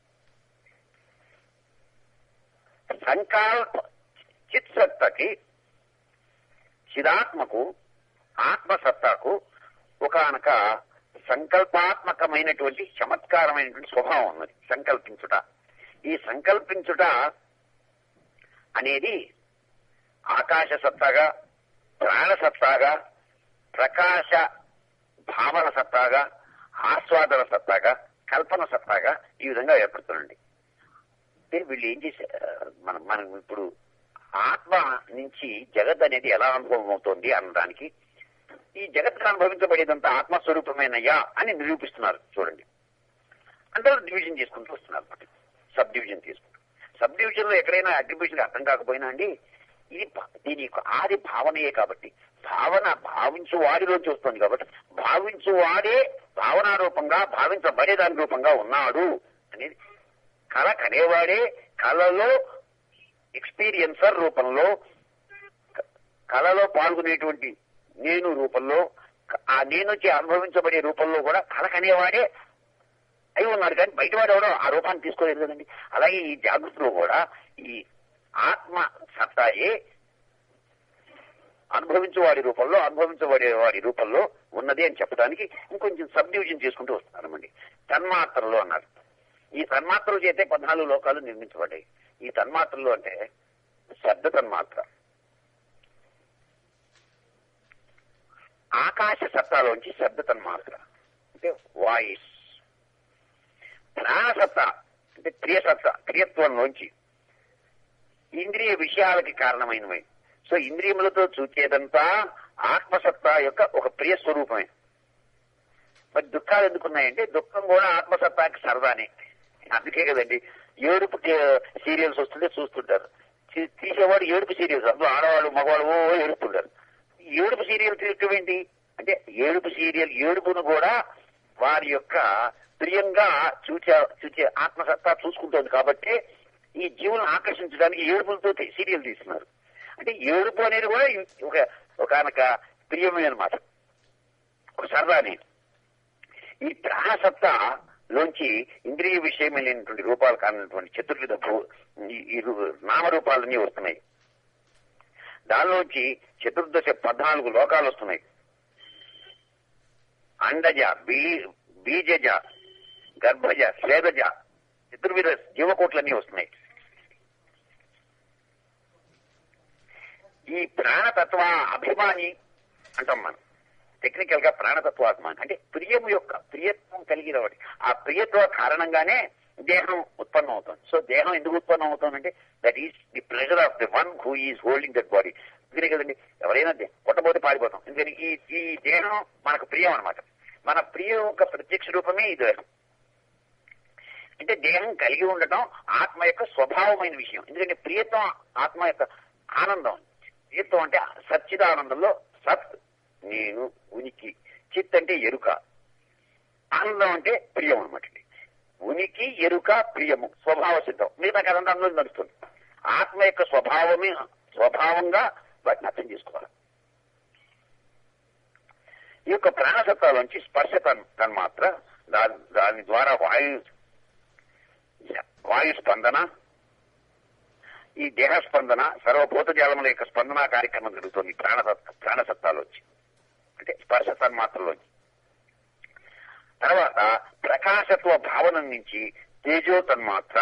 సంకల్ప చిత్సత్తకి చిదాత్మకు ఆత్మసత్తాకు ఒకనొక సంకల్పాత్మకమైనటువంటి చమత్కారమైనటువంటి స్వభావం ఉన్నది సంకల్పించుట ఈ సంకల్పించుట అనేది ఆకాశ సత్తాగా ప్రాణ సత్తాగా ప్రకాశ భావన సత్తాగా ఆస్వాదన సత్తాగా కల్పన సత్తాగా ఈ విధంగా ఏర్పడుతుందండి అంటే వీళ్ళు ఏం చేశారు మనం మనం ఇప్పుడు ఆత్మ నుంచి జగత్ అనేది ఎలా అనుభవం అవుతోంది అనడానికి ఈ జగత్తును అనుభవించబడేదంతా ఆత్మస్వరూపమేనయ్యా అని నిరూపిస్తున్నారు చూడండి అందరూ డివిజన్ చేసుకుంటూ వస్తున్నారు అన్నమాట సబ్ డివిజన్ తీసుకుంటూ సబ్ డివిజన్ లో ఎక్కడైనా అట్రిబ్యూషన్ అర్థం కాకపోయినా అండి ఇది భా- దీని యొక్క ఆది భావనయే కాబట్టి భావన భావించు వాడిలోంచి వస్తుంది కాబట్టి భావించు వాడే భావనా రూపంగా భావించబడే దాని రూపంగా ఉన్నాడు అనేది కళ కనేవాడే కళలో ఎక్స్పీరియన్సర్ రూపంలో క- కళలో పాల్గొనేటువంటి నేను రూపంలో క- ఆ నేను వచ్చి అనుభవించబడే రూపంలో కూడా కళ కనేవాడే అయి ఉన్నాడు కానీ బయటవాడు ఎవడో ఆ రూపాన్ని తీసుకోలేదు కదండి అలాగే ఈ జాగృతిలో కూడా ఈ ఆత్మ సత్తాయే అనుభవించే వాడి రూపంలో అనుభవించబడే వాడి రూపంలో ఉన్నది అని చెప్పడానికి ఇంకొంచెం సబ్ డివిజన్ చేసుకుంటూ వస్తున్నారన్నమాట తన్మాత్రలు అన్నారు ఈ తన్మాత్రలు చేతే పద్నాలుగు లోకాలు నిర్మించబడ్డాయి ఈ తన్మాత్రలు అంటే శబ్ద తన్మాత్ర ఆకాశ సత్తాలోంచి శబ్ద తన్మాత్ర అంటే వాయిస్ ప్రాణసత్త అంటే క్రియసత్త క్రియత్వంలోంచి ఇంద్రియ విషయాలకి కారణమైనవి సో ఇంద్రియములతో చూచేదంతా ఆత్మసత్తా యొక్క ఒక ప్రియ స్వరూపమే మరి దుఃఖాలు ఎందుకున్నాయంటే దుఃఖం కూడా ఆత్మసత్తాకి సరదానే అందుకే కదండి ఏడుపు సీరియల్స్ వస్తుంటే చూస్తుంటారు తీ- తీసేవాడు ఏడుపు సీరియల్స్ అందులో ఆడవాళ్ళు మగవాళ్ళు ఓ ఏడుస్తుంటారు ఏడుపు సీరియల్ తీయటం ఏంటి అంటే ఏడుపు సీరియల్ ఏడుపును కూడా వారి యొక్క ప్రియంగా చూచే చూచే ఆత్మసత్తా చూసుకుంటుంది కాబట్టి ఈ జీవులను ఆకర్షించడానికి ఏడుపులతో తీ- సీరియల్ తీస్తున్నారు అంటే ఏడుపు అనేది కూడా ఇ- ఒక ఒకనొక ప్రియమే అనమాట ఒక సరదాని ఈ ప్రాణసత్తా లోంచి ఇంద్రియ విషయమైనటువంటి రూపాలు కానటువంటి చతుర్విధ భూ ఈ- ఈ రూ- నామరూపాలన్నీ వస్తున్నాయి దానిలోంచి చతుర్దశ పద్నాలుగు లోకాలు వస్తున్నాయి అండజ బీ బీజజ గర్భజ స్వేదజ చతుర్విధ జీవకోట్లన్నీ వస్తున్నాయి ఈ ప్రాణతత్వ అభిమాని అంటాం మనం టెక్నికల్ గా ప్రాణతత్వాత్మాని అంటే ప్రియము యొక్క ప్రియత్వం కలిగిన వాడి ఆ ప్రియత్వ కారణంగానే దేహం ఉత్పన్నం అవుతుంది సో దేహం ఎందుకు ఉత్పన్నం అవుతుందంటే that is the pressure of the one who is holding that body అందుకనే కదండి ఎవరైనా దే- కొట్టబోతే పారిపోతాం ఎందుకని ఈ ఈ దేహం మనకు ప్రియం అనమాట మన ప్రియం యొక్క ప్రత్యక్ష రూపమే ఈ దేహం అంటే దేహం కలిగి ఉండటం ఆత్మ యొక్క స్వభావమైన విషయం ఎందుకంటే ప్రియత్వం ఆత్మ యొక్క ఆనందం ప్రియత్వం అంటే సచ్చిదానందంలో సత్ నేను ఉనికి చిత్ అంటే ఎరుక ఆనందం అంటే ప్రియం అనమాట ఉనికి ఎరుక ప్రియము స్వభావ సిద్ధం మిగతా కదంతా అందులో నడుస్తుంది ఆత్మ యొక్క స్వభావమే స్వభావంగా వాటిని అర్థం చేసుకోవాలి ఈ యొక్క ప్రాణసత్తాలోంచి స్పర్శ తన్ తన్మాత్ర దాని దాని ద్వారా వాయు వాయు స్పందన ఈ దేహ స్పందన సర్వభూత జాలముల యొక్క స్పందన కార్యక్రమం జరుగుతుంది ప్రాణసత్త ప్రాణసత్తాలోంచి అంటే స్పర్శ తన్మాత్రలోంచి తర్వాత ప్రకాశత్వ భావన నుంచి తేజో తన్మాత్ర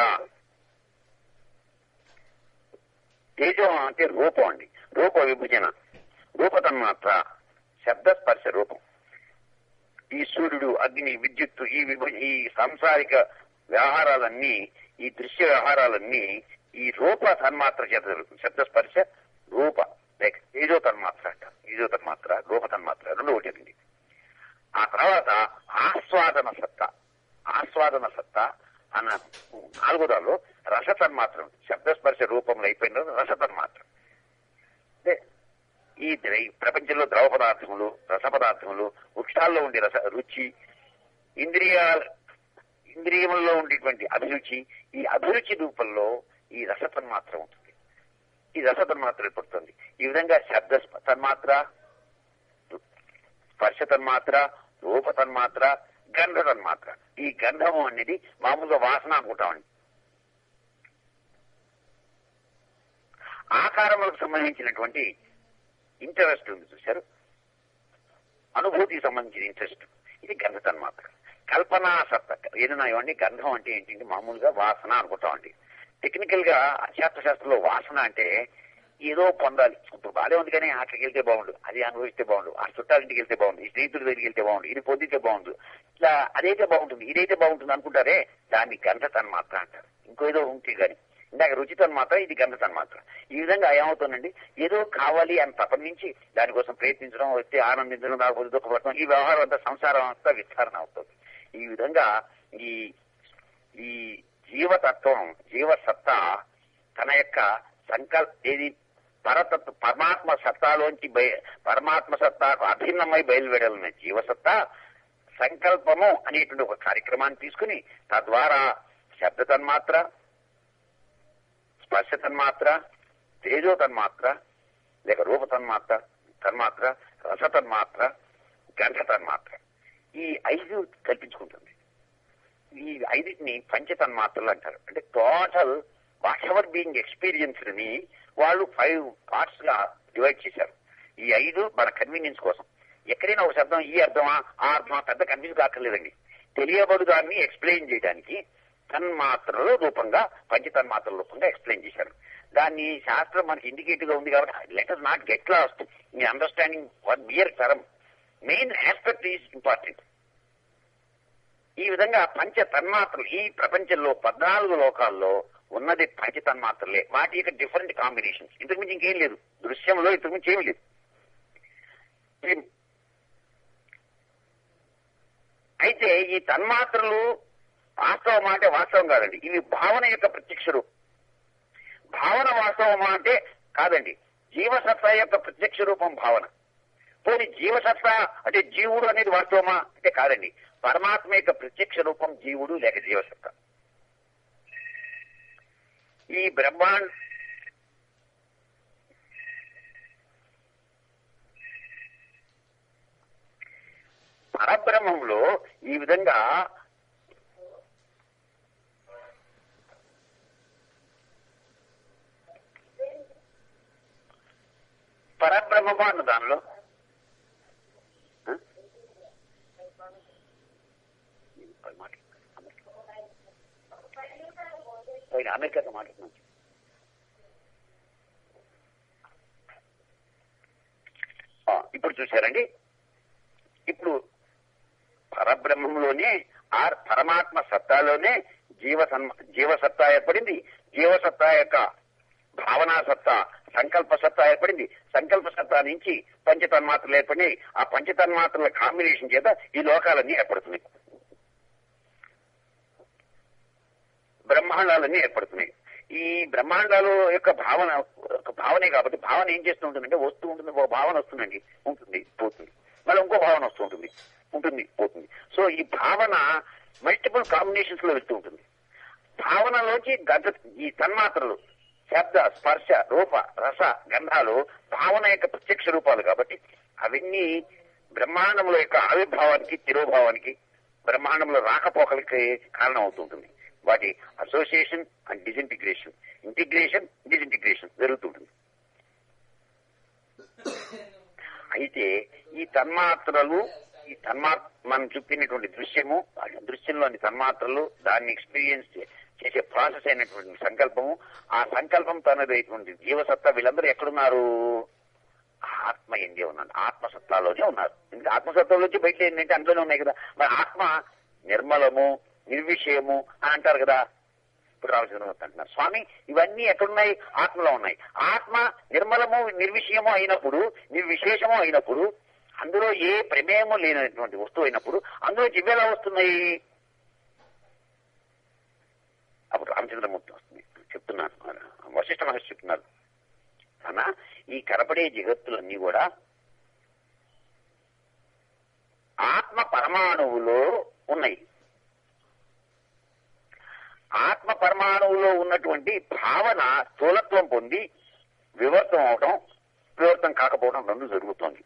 తేజో అంటే రూపం అండి రూప విభజన రూప తన్మాత్ర శబ్ద స్పర్శ రూపం ఈ సూర్యుడు అగ్ని విద్యుత్తు ఈ విభ ఈ సాంసారిక వ్యవహారాలన్నీ ఈ దృశ్య వ్యవహారాలన్నీ ఈ రూప తన్మాత్ర చేత జరుగుతుంది శబ్ద స్పర్శ రూప లైక్ తేజో తన్మాత్ర అంట తేజో తన్మాత్ర రూప తన్మాత్ర రెండు ఒకటి ఆ తర్వాత ఆస్వాదన సత్తా ఆస్వాదన సత్తా అన్న నాలుగో దానిలో రసతన్మాత్రం శబ్దస్పర్శ రూపంలో అయిపోయిన తర్వాత రసతన్మాత్రం అంటే ఈ ద్ర- ఈ ప్రపంచంలో ద్రవ పదార్థములు రస పదార్థములు వృక్షాల్లో ఉండే రస రుచి ఇంద్రియ ఇంద్రియములలో ఉండేటువంటి అభిరుచి ఈ అభిరుచి రూపంలో ఈ రస తన్మాత్ర ఉంటుంది ఈ రస తన్మాత్ర ఏర్పడుతుంది ఈ విధంగా శబ్ద స్ప- తన్మాత్ర స్పర్శ తన్మాత్ర రూప తన్మాత్ర గంధ తన్మాత్ర ఈ గంధము అనేది మామూలుగా వాసన అనుకుంటామండి ఆకారములకు సంబంధించినటువంటి ఇంట్రెస్ట్ ఉంది చూశారు అనుభూతికి సంబంధించిన ఇంట్రెస్ట్ ఇది గంధ తన్మాత్ర కల్పనా సత్త ఏదైనా ఇవ్వండి గంధం అంటే ఏంటంటే మామూలుగా వాసన అనుకుంటామండి టెక్నికల్ గా అధ్యాత్మ శాస్త్రంలో వాసన అంటే ఏదో పొందాలి ఇప్పుడు బాగానే ఉంది కానీ అక్కడికి వెళ్తే బాగుండు అది అనుభవిస్తే బాగుండు ఆ చుట్టాలింటికి వెళ్తే బాగుండు ఈ స్నేహితుడి దగ్గరికి వెళ్తే బాగుండు ఇది పొందితే బాగుండు ఇట్లా అదైతే బాగుంటుంది ఇదైతే బాగుంటుంది అనుకుంటారే దాన్ని గంధ తన్మాత్ర అంటారు ఇంకో ఏదో ఉంటే గాని ఇందాక రుచి తన్మాత్ర ఇది గంధ తన్మాత్ర ఈ విధంగా ఏమవుతుందండి ఏదో కావాలి అని తపనించి దానికోసం ప్రయత్నించడం వస్తే ఆనందించడం దానికోసం దుఃఖపడటం ఈ వ్యవహారం అంతా సంసారం అంతా విస్తారణ అవుతుంది ఈ విధంగా ఈ ఈ జీవతత్వం జీవసత్తా తన యొక్క సంకల్ప ఏది పరతత్వ పరమాత్మ సత్తాలోంచి బయ పరమాత్మ సత్తాకు అభిన్నమై బయలువెడలిన జీవసత్తా సంకల్పము అనేటువంటి ఒక కార్యక్రమాన్ని తీసుకుని తద్వారా శబ్ద తన్మాత్ర స్పర్శ తన్మాత్ర తేజో తన్మాత్ర లేక రూప తన్మాత్ర తన్మాత్ర రస తన్మాత్ర గంధ తన్మాత్ర ఈ ఐదు కల్పించుకుంటుంది ఈ ఐదిటిని పంచ తన్మాత్రలు అంటారు అంటే total whatever being experienced ని వాళ్ళు ఫైవ్ పార్ట్స్ గా డివైడ్ చేశారు ఈ ఐదు మన కన్వీనియన్స్ కోసం ఎక్కడైనా ఒక శబ్దం ఈ అర్థమా ఆ అర్థమా పెద్ద కన్ఫ్యూజ్ కాక్కర్లేదండి తెలియబడు దాన్ని ఎక్స్ప్లెయిన్ చేయడానికి తన్మాత్రల రూపంగా పంచ తన్మాత్రల రూపంగా ఎక్స్ప్లెయిన్ చేశారు దాన్ని శాస్త్రం మనకి ఇండికేటివ్ గా ఉంది కాబట్టి let us not get lost me understanding one bare term main aspect is important ఈ విధంగా పంచ తన్మాత్రలు ఈ ప్రపంచంలో పద్నాలుగు లోకాల్లో ఉన్నది పంచ తన్మాత్రలే వాటి యొక్క డిఫరెంట్ కాంబినేషన్స్ ఇంతకు మించి ఇంకేం లేదు దృశ్యంలో ఇంతకు మించి ఏమీ లేదు ఈ- అయితే ఈ తన్మాత్రలు వాస్తవం అంటే వాస్తవం కాదండి ఇవి భావన యొక్క ప్రత్యక్ష రూపం భావన వాస్తవమా అంటే కాదండి జీవసత్తా యొక్క ప్రత్యక్ష రూపం భావన పోనీ జీవసత్తా అంటే జీవుడు అనేది వాస్తవమా అంటే కాదండి పరమాత్మ యొక్క ప్రత్యక్ష రూపం జీవుడు లేక జీవసత్తా ఈ బ్రహ్మాండ పరబ్రహ్మంలో ఈ విధంగా పరబ్రహ్మము అన్న దానిలో ఆ? పోయిన అమెరికాతో మాట్లాడుతున్నాను ఆ, ఇప్పుడు చూశారండి ఇప్పుడు పరబ్రహ్మంలోనే ఆర్ పరమాత్మ సత్తాలోనే జీవ సన్మ- జీవసత్తా ఏర్పడింది జీవసత్తా యొక్క భావనా సత్తా సంకల్ప సత్తా ఏర్పడింది సంకల్ప సత్తా నుంచి పంచతన్మాత్రలు ఏర్పడినాయి ఆ పంచతన్మాత్రల కాంబినేషన్ చేత ఈ లోకాలన్నీ ఏర్పడుతున్నాయి బ్రహ్మాండాలన్నీ ఏర్పడుతున్నాయి ఈ బ్రహ్మాండాలు యొక్క భావన ఒక భావనే కాబట్టి భావన ఏం చేస్తూ ఉంటుందంటే వస్తూ ఉంటుంది ఒక భావన వస్తుందండి ఉంటుంది పోతుంది మళ్ళీ ఇంకో భావన వస్తూ ఉంటుంది ఉంటుంది పోతుంది సో ఈ భావన మల్టిపుల్ కాంబినేషన్స్ లో వెళ్తూ ఉంటుంది భావనలోంచి గత ఈ తన్మాత్రలు శబ్ద స్పర్శ రూప రస గంధాలు భావన యొక్క ప్రత్యక్ష రూపాలు కాబట్టి అవన్నీ బ్రహ్మాండముల యొక్క ఆవిర్భావానికి తిరోభావానికి బ్రహ్మాండంలో రాకపోకలకి కారణం అవుతుంటుంది వాటి association and disintegration integration disintegration జరుగుతుంటుంది అయితే ఈ తన్మాత్రలు ఈ తన్మా మనం చూపినటువంటి దృశ్యము ఆ దృశ్యంలోని తన్మాత్రలు దాన్ని ఎక్స్పీరియన్స్ చేసే ప్రాసెస్ అయినటువంటి సంకల్పము ఆ సంకల్పం తనదైనటువంటి జీవసత్తా వీళ్ళందరూ ఎక్కడున్నారు ఆత్మ ఎందే ఉన్నాడు ఆత్మసత్తాలోనే ఉన్నారు ఇంకా ఆత్మసత్తాలోంచి బయట ఏంటంటే అందులోనే ఉన్నాయి కదా మరి ఆత్మ నిర్మలము నిర్విషయము అని అంటారు కదా ఇప్పుడు రామచంద్రమూర్తి అంటున్నారు స్వామి ఇవన్నీ ఎక్కడున్నాయి ఆత్మలో ఉన్నాయి ఆత్మ నిర్మలము నిర్విషయము అయినప్పుడు నిర్విశేషము అయినప్పుడు అందులో ఏ ప్రమేయము లేనటువంటి వస్తువు అయినప్పుడు అందులో జివ్వెలా వస్తున్నాయి అప్పుడు రామచంద్రమూర్తి వస్తుంది చెప్తున్నాను వశిష్ఠ మహర్షి చెప్తున్నారు అన్నా ఈ కనపడే జగత్తులన్నీ కూడా ఆత్మ పరమాణువులో ఉన్నాయి ఆత్మ పరమాణువులో ఉన్నటువంటి భావన స్థూలత్వం పొంది వివర్తం అవటం వివర్తం కాకపోవడం రెండు జరుగుతోంది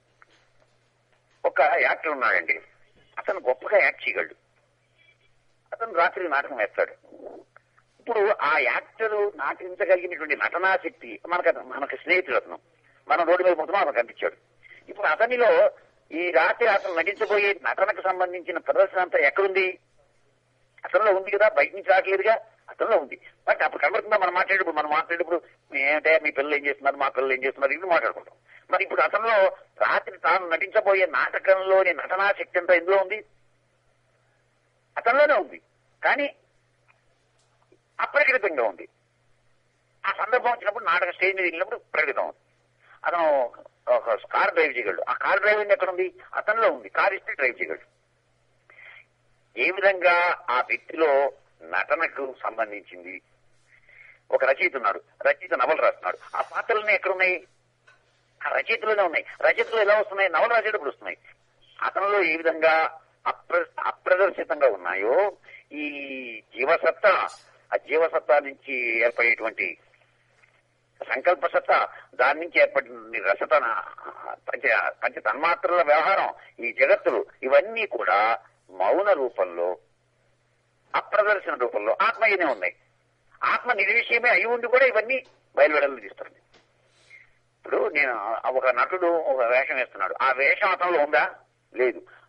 ఒక యాక్టర్ ఉన్నాడండి అతను గొప్పగా యాక్ట్ చేయగలడు అతను రాత్రి నాటకం వేస్తాడు ఇప్పుడు ఆ యాక్టర్ నాటించగలిగినటువంటి నటనా శక్తి మనకు మనకు స్నేహితుడు అతను మనం రోడ్డు మీద పోతున్నాం అతను కనిపించాడు ఇప్పుడు అతనిలో ఈ రాత్రి అతను నటించబోయే నటనకు సంబంధించిన ప్రదర్శన అంతా ఎక్కడుంది అతనిలో ఉంది కదా బయట నుంచి రావట్లేదుగా అతనిలో ఉంది బట్ అప్పుడు కనబడుతుందా మనం మాట్లాడేటప్పుడు మనం మాట్లాడేటప్పుడు ఏంటే మీ పిల్లలు ఏం చేస్తున్నారు మా పిల్లలు ఏం చేస్తున్నారు ఇది మాట్లాడుకుంటాం మరి ఇప్పుడు అతనిలో రాత్రి తాను నటించబోయే నాటకంలోని నటనా శక్తి అంతా ఎందులో ఉంది అతనిలోనే ఉంది కానీ అప్రకటితంగా ఉంది ఆ సందర్భం వచ్చినప్పుడు నాటక స్టేజ్ మీద వెళ్ళినప్పుడు ప్రకటితం ఉంది అతను ఒక కార్ డ్రైవ్ చేయగలడు ఆ కార్ డ్రైవింగ్ ఎక్కడ ఉంది అతనిలో ఉంది కార్ ఇస్తే డ్రైవ్ చేయగలడు ఏ విధంగా ఆ వ్యక్తిలో నటనకు సంబంధించింది ఒక రచయిత ఉన్నాడు రచయిత నవలు రాస్తున్నాడు ఆ పాత్రలన్నీ ఎక్కడున్నాయి ఆ రచయితలోనే ఉన్నాయి రచయితలు ఎలా వస్తున్నాయి నవలు రాసేటప్పుడు వస్తున్నాయి అతనిలో ఏ విధంగా అప్ర అప్రదర్శితంగా ఉన్నాయో ఈ జీవసత్తా ఆ జీవసత్తా నుంచి ఏర్పడేటువంటి సంకల్ప సత్తా దాని నుంచి ఏర్పడిన రసత పంచ పంచ తన్మాత్రల వ్యవహారం ఈ జగత్తులు ఇవన్నీ కూడా మౌన రూపంలో అప్రదర్శన రూపంలో ఆత్మయ్యనే ఉన్నాయి ఆత్మ నిర్విషయమే అయి ఉండి కూడా ఇవన్నీ బయలువెడలు తీస్తుంది ఇప్పుడు నేను ఒక నటుడు ఒక వేషం వేస్తున్నాడు ఆ వేషం అతనిలో ఉందా లేదు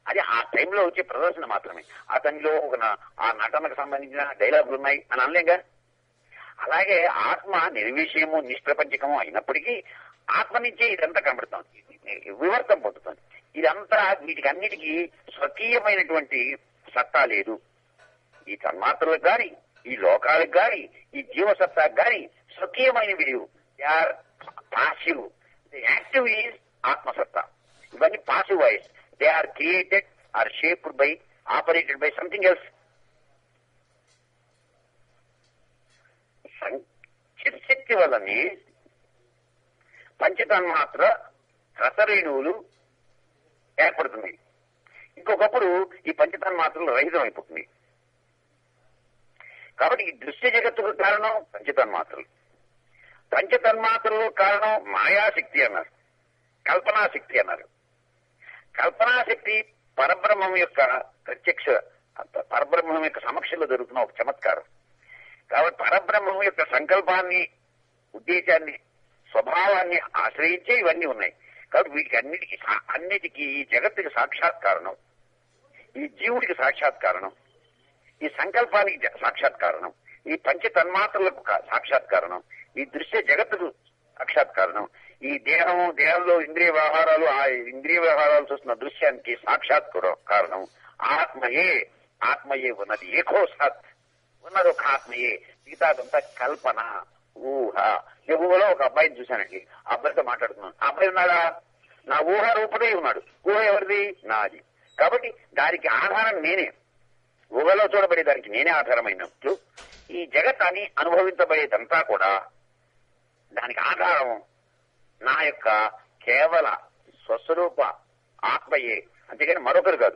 అది ఆ టైంలో వచ్చే ప్రదర్శన మాత్రమే అతనిలో ఒక నా- ఆ నటనకు సంబంధించిన డైలాగులు ఉన్నాయి అని అనలేంగా అలాగే ఆత్మ నిర్విషయము నిష్ప్రపంచకము అయినప్పటికీ ఆత్మ నుంచే ఇదంతా కనబడుతోంది వివర్తం పొందుతుంది ఇదంతా వీటికి అన్నిటికీ స్వకీయమైనటువంటి సత్తా లేదు ఈ తన్మాత్రలకు గాని ఈ లోకాలకు గాని ఈ జీవసత్తాకు గాని స్వకీయమైనవి లేవు they are passive active is ఆత్మసత్తా ఇవన్నీ passive wise they are created or shaped by operated by something else చిత్శక్తి వల్లనే పంచతన్మాత్ర రసరేణువులు ఏర్పడుతుంది ఇంకొకప్పుడు ఈ పంచతన్మాత్రలు రహితం అయిపోతుంది కాబట్టి ఈ దృశ్య జగత్తుకు కారణం పంచతన్మాత్రలు పంచతన్మాత్రలు కారణం మాయాశక్తి అన్నారు కల్పనాశక్తి అన్నారు కల్పనాశక్తి పరబ్రహ్మం యొక్క ప్రత్యక్ష పరబ్రహ్మం యొక్క సమక్షంలో జరుగుతున్న ఒక చమత్కారం కాబట్టి పరబ్రహ్మం యొక్క సంకల్పాన్ని ఉద్దేశాన్ని స్వభావాన్ని ఆశ్రయించే ఇవన్నీ ఉన్నాయి కాబట్టి వీటికి అన్నిటికీ సా- అన్నిటికీ ఈ జగత్తుకి సాక్షాత్ కారణం ఈ జీవుడికి సాక్షాత్ కారణం ఈ సంకల్పానికి జ- సాక్షాత్ కారణం ఈ పంచ తన్మాత్రలకు కా- సాక్షాత్ కారణం ఈ దృశ్య జగత్తుకు సాక్షాత్ కారణం ఈ దేహం దేహంలో ఇంద్రియ వ్యవహారాలు ఆ ఇంద్రియ వ్యవహారాలు చూస్తున్న దృశ్యానికి సాక్షాత్ కూడా కారణం ఆత్మయే ఆత్మయే ఉన్నది ఏకో సత్ ఉన్నది ఒక ఆత్మయే మిగతాదంతా కల్పన ఊహ నేను ఊహలో ఒక అబ్బాయిని చూశానండి ఆ అబ్బాయితో మాట్లాడుతున్నాను ఆ అబ్బాయి ఉన్నాడా నా ఊహ రూపదే ఉన్నాడు ఊహ ఎవరిది నాది కాబట్టి దానికి ఆధారం నేనే ఊహలో చూడబడే దానికి నేనే ఆధారమైనట్లు ఈ జగత్తాన్ని అనుభవించబడేదంతా కూడా దానికి ఆధారం నా యొక్క కేవల స్వస్వరూప ఆత్మయే అంతేగాని మరొకరు కాదు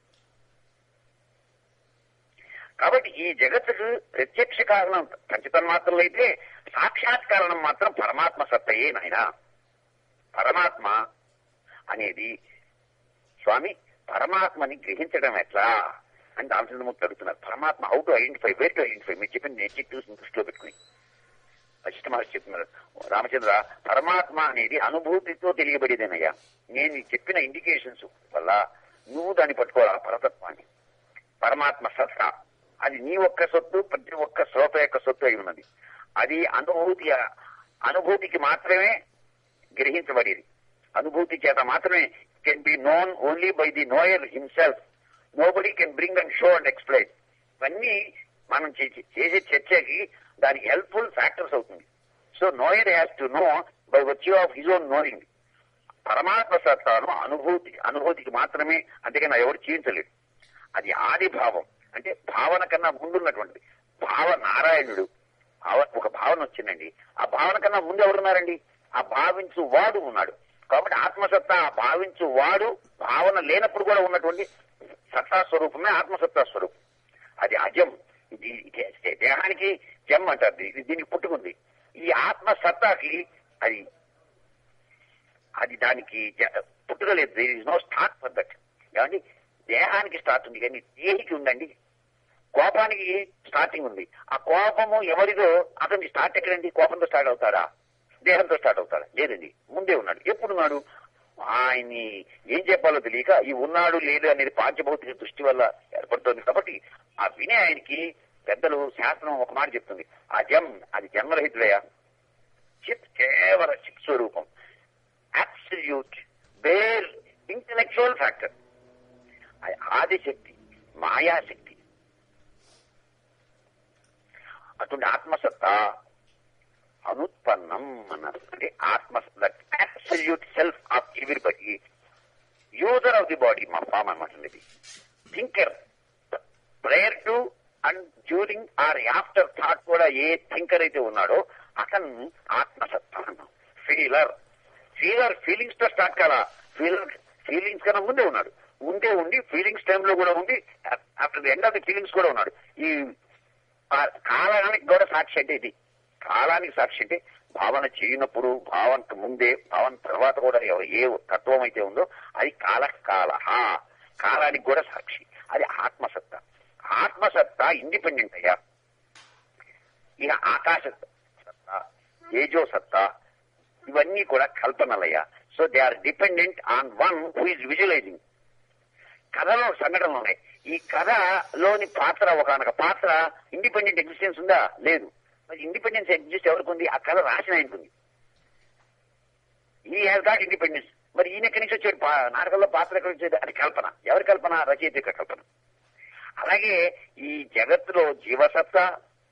కాబట్టి ఈ జగత్తుకు ప్రత్యక్ష కారణం పంచతన్మాత్రలు అయితే సాక్షాత్ కారణం మాత్రం పరమాత్మ సత్తయే నాయన పరమాత్మ అనేది స్వామి పరమాత్మని గ్రహించడం ఎట్లా అని రామచంద్రమూర్తి అడుగుతున్నారు పరమాత్మ how to identify where to identify మీరు చెప్పిన నెగిటివ్స్ దృష్టిలో పెట్టుకుని వశిష్ఠ మహర్షి చెప్తున్నారు రామచంద్ర పరమాత్మ అనేది అనుభూతితో తెలియబడేదేనయ్యా నేను నీకు చెప్పిన ఇండికేషన్స్ వల్ల నువ్వు దాన్ని పట్టుకోవాలి ఆ పరతత్వాన్ని పరమాత్మ సత్తా అది నీ ఒక్క సొత్తు ప్రతి ఒక్క శ్రోత యొక్క సొత్తు అయి ఉన్నది అది అనుభూతి అనుభూతికి మాత్రమే గ్రహించబడేది అనుభూతి చేత మాత్రమే can be known only by the knower himself nobody can bring and show and explain ఇవన్నీ మనం చే- చేసే చర్చకి దానికి హెల్ప్ఫుల్ ఫ్యాక్టర్స్ అవుతుంది so knower has to know by virtue of his own knowing పరమాత్మ సత్తాను అనుభూతి అనుభూతికి మాత్రమే అంతేగాని ఎవరు జీవించలేడు అది ఆది భావం అంటే భావన కన్నా ముందున్నటువంటిది భావ నారాయణుడు భావ- ఒక భావన వచ్చిందండి ఆ భావన కన్నా ముందు ఎవరున్నారండి ఆ భావించు వాడు ఉన్నాడు కాబట్టి ఆత్మసత్తా ఆ భావించు వాడు భావన లేనప్పుడు కూడా ఉన్నటువంటి సత్తా స్వరూపమే ఆత్మసత్తా స్వరూపం అది అజం ఇది ఇది దేహానికి జమ్ అంటారు దీన్ని. దీనికి పుట్టుకుంది ఈ ఆత్మ సత్తాకి అది అది దానికి జ- పుట్టుకలేదు there is no start for that ఏమండి దేహానికి స్టార్ట్ ఉంది కానీ దేహికి ఉందండి కోపానికి స్టార్టింగ్ ఉంది ఆ కోపము ఎవరిదో అతనికి స్టార్ట్ ఎక్కడండి కోపంతో స్టార్ట్ అవుతాడా దేహంతో స్టార్ట్ అవుతాడా లేదండి ముందే ఉన్నాడు ఎప్పుడు ఉన్నాడు ఆయన్ని ఏం చెప్పాలో తెలియక ఈ ఉన్నాడు లేదు అనేది పాంచభౌతిక దృష్టి వల్ల ఏర్పడుతుంది కాబట్టి ఆ వినే ఆయనకి పెద్దలు శాస్త్రం ఒక మాట చెప్తుంది అజం అది జన్మరహితుడయా చిత్ కేవల చిత్ స్వరూపం అబ్సల్యూట్ బేర్ ఇంటలెక్చువల్ ఫ్యాక్టర్ అది ఆదిశక్తి మాయాశక్తి అటువంటి ఆత్మసత్తా అనుత్పన్నం అన్నారు అంటే ఆత్మ that absolute self of everybody user of the body మా ఫామ్ అనమాట ఇది thinker prayer to and during or after thought కూడా ఏ థింకర్ అయితే ఉన్నాడో అతను ఆత్మసత్తా అన్నాం ఫీలర్ ఫీలర్ ఫీలింగ్స్ తో స్టార్ట్ కాలా ఫీలర్ ఫీలింగ్స్ కన్నా ముందే ఉన్నాడు ఉండే ఉండి ఫీలింగ్స్ టైంలో కూడా ఉండి after the end of the feelings కూడా ఉన్నాడు ఈ ఆ కాలానికి కూడా సాక్షి అంటే ఇది కాలానికి సాక్షి అంటే భావన చేయనప్పుడు భావనకు ముందే భావన తర్వాత కూడా ఎవ- ఏ తత్వం అయితే ఉందో అది కాల కాల కాలానికి కూడా సాక్షి అది ఆత్మసత్తా ఆత్మసత్తా ఇండిపెండెంట్ అయ్యా ఇక ఆకాశ సత్తా తేజో సత్తా ఇవన్నీ కూడా కల్పనలయ్యా so they are dependent on one who is visualizing కథలో సంఘటనలు ఉన్నాయి ఈ కథలోని పాత్ర ఒకనొక పాత్ర ఇండిపెండెంట్ ఎగ్జిస్టెన్స్ ఉందా లేదు మరి ఇండిపెండెన్స్ ఎగ్జిస్ట్ ఎవరికి ఉంది ఆ కథ రాసిన ఆయనకు ఉంది ఈ హ్యాస్ గాట్ ఇండిపెండెన్స్ మరి ఈయన ఎక్కడి నుంచి వచ్చాడు పా- నాటకంలో పాత్ర ఎక్కడి నుంచి వచ్చేది అది కల్పన ఎవరి కల్పన రచయిత యొక్క కల్పన అలాగే ఈ జగత్తులో జీవసత్తా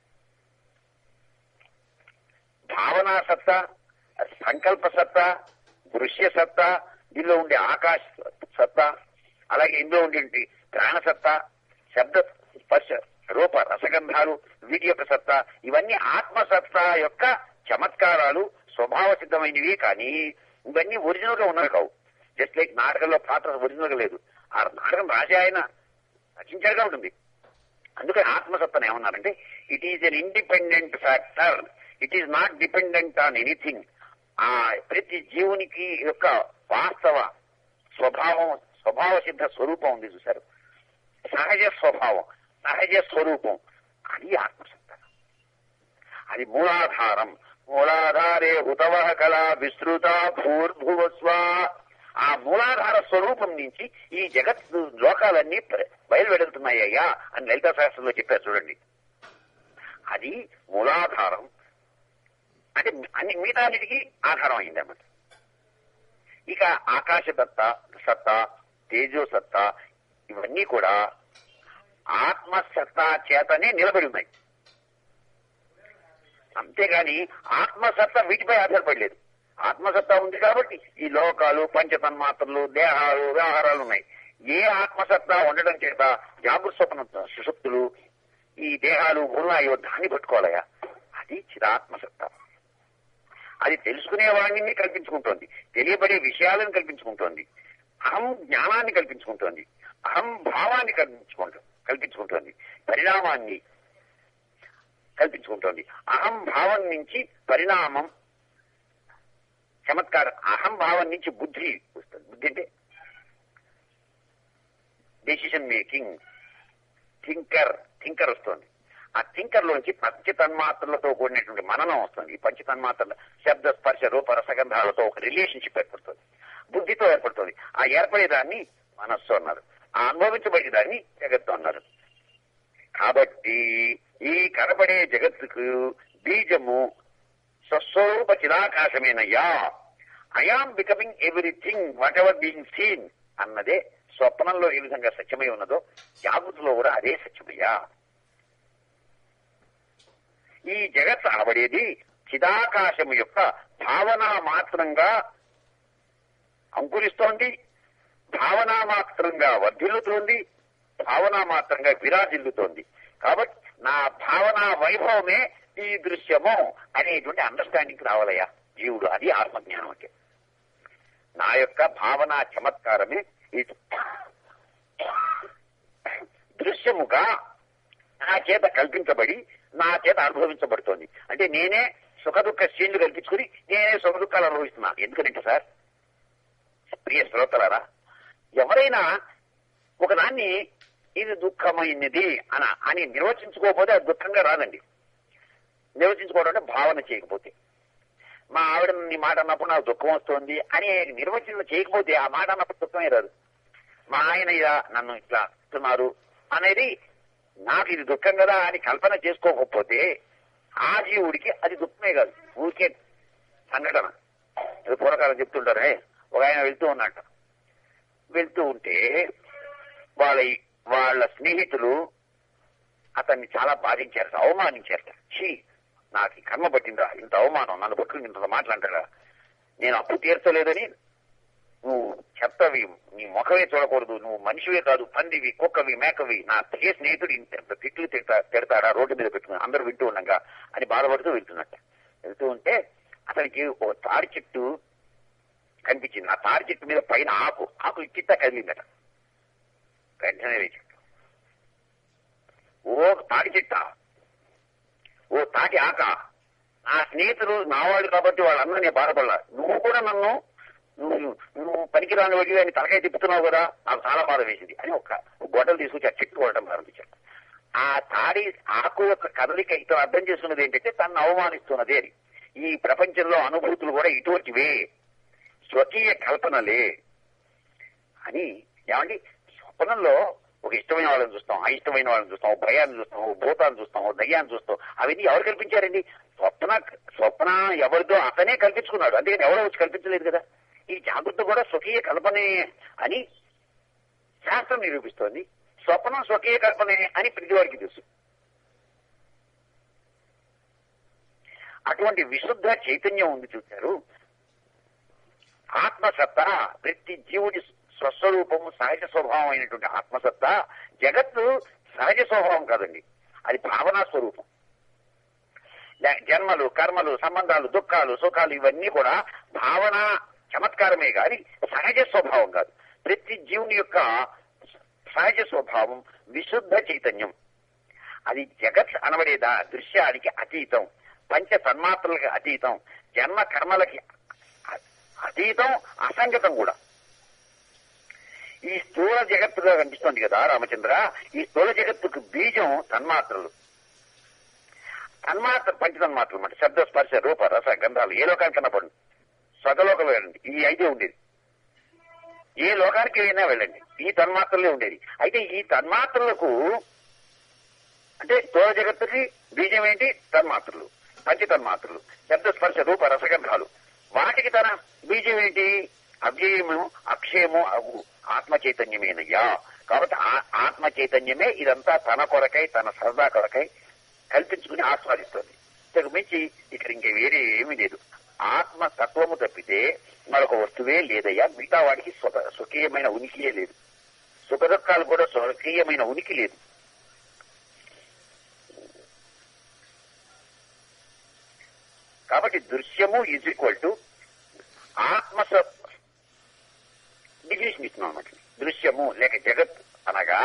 భావనా సత్తా సంకల్ప సత్తా దృశ్య సత్తా దీనిలో ఉండే ఆకాశ సత్తా అలాగే ఇందులో ఉండే ప్రాణ సత్తా శబ్ద స్పర్శ రూప రసగంధాలు వీటి యొక్క సత్తా ఇవన్నీ ఆత్మసత్తా యొక్క చమత్కారాలు స్వభావ సిద్ధమైనవి కానీ ఇవన్నీ ఒరిజినల్ గా ఉన్నవి కావు జస్ట్ లైక్ నాటకంలో పాత్ర ఒరిజినల్ గా లేదు ఆ నాటకం రాజే ఆయన రచించాడుగా ఉంటుంది అందుకని ఆత్మసత్తను ఏమన్నారంటే it is an independent factor it is not dependent on anything ఆ ప్రతి జీవునికి యొక్క వాస్తవ స్వభావం స్వభావ సిద్ధ స్వరూపం ఉంది చూశారు సహజ స్వభావం సహజ స్వరూపం అది ఆత్మసత్త అది మూలాధారం మూలాధారే హుతవహ కళ విస్తృత భూర్భువస్వ ఆ మూలాధార స్వరూపం నుంచి ఈ జగత్ లోకాలన్నీ ప్ర- బయలువెడుతున్నాయ్యా అని లలితా శాస్త్రంలో చెప్పారు చూడండి అది మూలాధారం అంటే అన్ని మిగతా అన్నిటికీ ఆధారం అయింది అన్నమాట ఇక ఆకాశ దత్త సత్తా తేజో సత్తా ఇవన్నీ కూడా ఆత్మసత్తా చేతనే నిలబడి ఉన్నాయి అంతేగాని ఆత్మసత్తా వీటిపై ఆధారపడలేదు ఆత్మసత్తా ఉంది కాబట్టి ఈ లోకాలు పంచతన్మాత్రలు దేహాలు వ్యవహారాలు ఉన్నాయి ఏ ఆత్మసత్తా ఉండడం చేత జాగృత స్వప్న సుషుప్తులు ఈ దేహాలు ఉన్నాయో దాన్ని పట్టుకోవాలయా అది చిరాత్మసత్తా అది తెలుసుకునే వాడిని కల్పించుకుంటోంది తెలియబడే విషయాలను కల్పించుకుంటోంది అహం జ్ఞానాన్ని కల్పించుకుంటోంది అహం భావాన్ని కల్పించుకుంటూ కల్పించుకుంటోంది పరిణామాన్ని కల్పించుకుంటోంది అహం భావం నుంచి పరిణామం చమత్కారం అహం భావం నుంచి బుద్ధి వస్తుంది బుద్ధి అంటే డెసిషన్ మేకింగ్ థింకర్ థింకర్ వస్తుంది ఆ థింకర్ లోంచి పంచ తన్మాత్రలతో కూడినటువంటి మననం వస్తుంది ఈ పంచ తన్మాత్రల శబ్ద స్పర్శ రూప రసగంధాలతో ఒక రిలేషన్షిప్ ఏర్పడుతుంది బుద్ధితో ఏర్పడుతుంది ఆ ఏర్పడేదాన్ని మనస్సు అన్నారు ఆ అనుభవించబడేదాన్ని జగత్తు అన్నారు కాబట్టి ఈ కనబడే జగత్తుకు బీజము స్వస్వరూప చిదాకాశమేనయ్యా I am becoming everything whatever being seen అన్నదే స్వప్నంలో ఏ విధంగా సత్యమై ఉన్నదో జాగృతిలో కూడా అదే సత్యమయ్యా ఈ జగత్ అనబడేది చిదాకాశము యొక్క భావన మాత్రంగా అంకురిస్తోంది భావన మాత్రంగా వర్ధిల్లుతోంది భావన మాత్రంగా విరాజిల్లుతోంది కాబట్టి నా భావన వైభవమే ఈ దృశ్యము అనేటువంటి అండర్స్టాండింగ్ రావాలయ్యా జీవుడు అది ఆత్మజ్ఞానం అంటే నా యొక్క భావన చమత్కారమే ఈ దృశ్యముగా నా చేత కల్పించబడి నా చేత అనుభవించబడుతోంది అంటే నేనే సుఖ దుఃఖ శ్రేణులు కల్పించుకుని నేనే సుఖ దుఃఖాలు అనుభవిస్తున్నా ఎందుకంటే సార్ ప్రియ శ్రోతలారా ఎవరైనా ఒకదాన్ని ఇది దుఃఖమైనది అన అని నిర్వచించుకోకపోతే అది దుఃఖంగా రాదండి నిర్వచించుకోవడం అంటే భావన చేయకపోతే మా ఆవిడ నీ మాట అన్నప్పుడు నాకు దుఃఖం వస్తుంది అని నిర్వచనం చేయకపోతే ఆ మాట అన్నప్పుడు దుఃఖమే రాదు మా ఆయన ఇలా నన్ను ఇట్లా ఇస్తున్నారు అనేది నాకు ఇది దుఃఖం కదా అని కల్పన చేసుకోకపోతే ఆ జీవుడికి అది దుఃఖమే కాదు ఊరికే సంఘటన ఇది పూర్వకాలం చెప్తుంటారే ఒక ఆయన వెళ్తూ ఉన్నట్ట వెళ్తూ ఉంటే వాళ్ళ వాళ్ళ స్నేహితులు అతన్ని చాలా బాధించారట అవమానించారట ఛీ నాకు ఈ కర్మ పట్టిందా ఇంత అవమానం నన్ను పట్టుకుని ఇంత మాట్లాంటాడా నేను అప్పు తీర్చలేదని నువ్వు చెత్తవి నీ ముఖమే చూడకూడదు నువ్వు మనిషివే కాదు పందివి కుక్కవి మేకవి నా ప్రియ స్నేహితుడు ఇంత తిట్లు తిడతా తిడతాడా రోడ్డు మీద పెట్టుకుని అందరూ వింటూ ఉండగా అని బాధపడుతూ వెళ్తున్నట్ట వెళ్తూ ఉంటే అతనికి ఓ తాడి చెట్టు కనిపించింది ఆ తాడి చెట్టు మీద పైన ఆకు ఆకు ఇచ్చిట్ట కదిలిందట వెంటనే లేచి ఓ తాడి చెట్ట ఓ తాటి ఆక నా స్నేహితులు నావాడు కాబట్టి వాళ్ళందరూ నేను బాధపడలా నువ్వు కూడా నన్ను నువ్వు నువ్వు పనికిరాని వాడివి అని తలకాయ తిప్పుతున్నావు కదా నాకు చాలా బాధ వేసింది అని ఒక గొడవలు తీసుకొచ్చి ఆ చెట్టు కొట్టడం ప్రారంభించాడు ఆ తాడి ఆకు యొక్క కదలిక ఇటు అర్థం చేస్తున్నది ఏంటంటే తను అవమానిస్తున్నది అని ఈ ప్రపంచంలో అనుభూతులు కూడా ఇటువంటివే స్వకీయ కల్పనలే అని ఏమండి స్వప్నంలో ఒక ఇష్టమైన వాళ్ళని చూస్తాం అయిష్టమైన వాళ్ళని చూస్తాం ఒక భయాన్ని చూస్తాం ఒక భూతాన్ని చూస్తాం ఒక దయ్యాన్ని చూస్తాం అవన్నీ ఎవరు కల్పించారండి స్వప్న స్వప్న ఎవరిదో అతనే కల్పించుకున్నాడు అందుకని ఎవరో వచ్చి కల్పించలేదు కదా ఈ జాగ్రత్త కూడా స్వకీయ కల్పనే అని శాస్త్రం నిరూపిస్తోంది స్వప్నం స్వకీయ కల్పనే అని ప్రతివాడికి తెలుసు అటువంటి విశుద్ధ చైతన్యం ఉంది చూశారు ఆత్మసత్తా ప్రతి జీవుడి స్వస్వరూపము సహజ స్వభావం అయినటువంటి ఆత్మసత్తా జగత్తు సహజ స్వభావం కాదండి అది భావనా స్వరూపం లే- జన్మలు కర్మలు సంబంధాలు దుఃఖాలు సుఖాలు ఇవన్నీ కూడా భావన చమత్కారమే కాని సహజ స్వభావం కాదు ప్రతి జీవుని యొక్క సహజ స్వభావం విశుద్ధ చైతన్యం అది జగత్ అనబడేదా దృశ్యానికి అతీతం పంచ తన్మాత్రలకి అతీతం జన్మ కర్మలకి అ- అతీతం అసంగతం కూడా ఈ స్థూల జగత్తుగా కనిపిస్తోంది కదా రామచంద్ర ఈ స్థూల జగత్తుకు బీజం తన్మాత్రలు తన్మాత్ర పంచతన్మాత్రలు అన్నమాట శబ్ద స్పర్శ రూప రస గంధాలు ఏ లోకానికన్నా పడు స్వగలోకంలో వెళ్ళండి ఈ ఐదే ఉండేది ఏ లోకానికి అయినా వెళ్ళండి ఈ తన్మాత్రలే ఉండేది అయితే ఈ తన్మాత్రలకు అంటే స్థూల జగత్తుకి బీజం ఏంటి తన్మాత్రలు పంచతన్మాత్రలు శబ్ద స్పర్శ రూప రసగంధాలు వాటికి తన బీజం ఏంటి అవ్యయము అక్షయము అవు ఆత్మ చైతన్యమేనయ్యా కాబట్టి ఆ- ఆత్మ చైతన్యమే ఇదంతా తన కొరకై తన సరదా కొరకై కల్పించుకుని ఆస్వాదిస్తుంది ఇంతకు మించి ఇక్కడ ఇంక వేరే ఏమీ లేదు ఆత్మ తత్వము తప్పితే మరొక వస్తువే లేదయ్యా మిగతా వాడికి స్వత స్వకీయమైన ఉనికియే లేదు సుఖ దుఃఖాలు కూడా స్వకీయమైన ఉనికి లేదు కాబట్టి దృశ్యము ఈజ్ ఈక్వల్ టు ఆత్మ డిఫినేషన్ ఇస్తున్నాం అన్నమాట దృశ్యము లేక జగత్ అనగా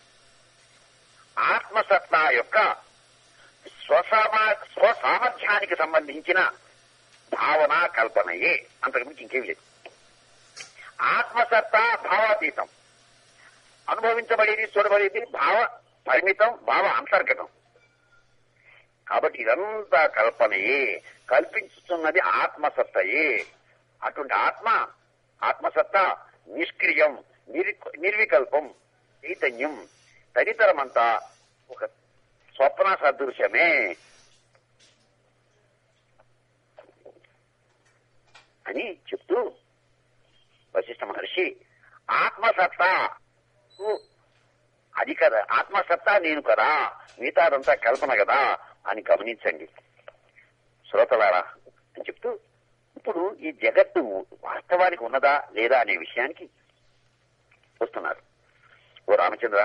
ఆత్మసత్తా యొక్క స్వసామా స్వసామర్థ్యానికి సంబంధించిన భావన కల్పనయే అంతకుమించి ఇంకేం లేదు ఆత్మసత్తా భావాతీతం అనుభవించబడేది చూడబడేది భావ పరిమితం భావ అంతర్గతం కాబట్టి ఇదంతా కల్పనయే కల్పించుతున్నది ఆత్మసత్తయే అటువంటి ఆత్మ ఆత్మసత్తా నిష్క్రియం నిర్- నిర్వికల్పం చైతన్యం తదితరమంతా ఒక స్వప్న సదృశ్యమే అని చెప్తూ వశిష్ఠ మహర్షి ఆత్మసత్తా కు- అది కదా ఆత్మసత్తా నేను కదా మిగతాదంతా కల్పన కదా అని గమనించండి శ్రోతలారా అని చెప్తూ ఇప్పుడు ఈ జగత్తు వాస్తవానికి ఉన్నదా లేదా అనే విషయానికి వస్తున్నారు ఓ రామచంద్ర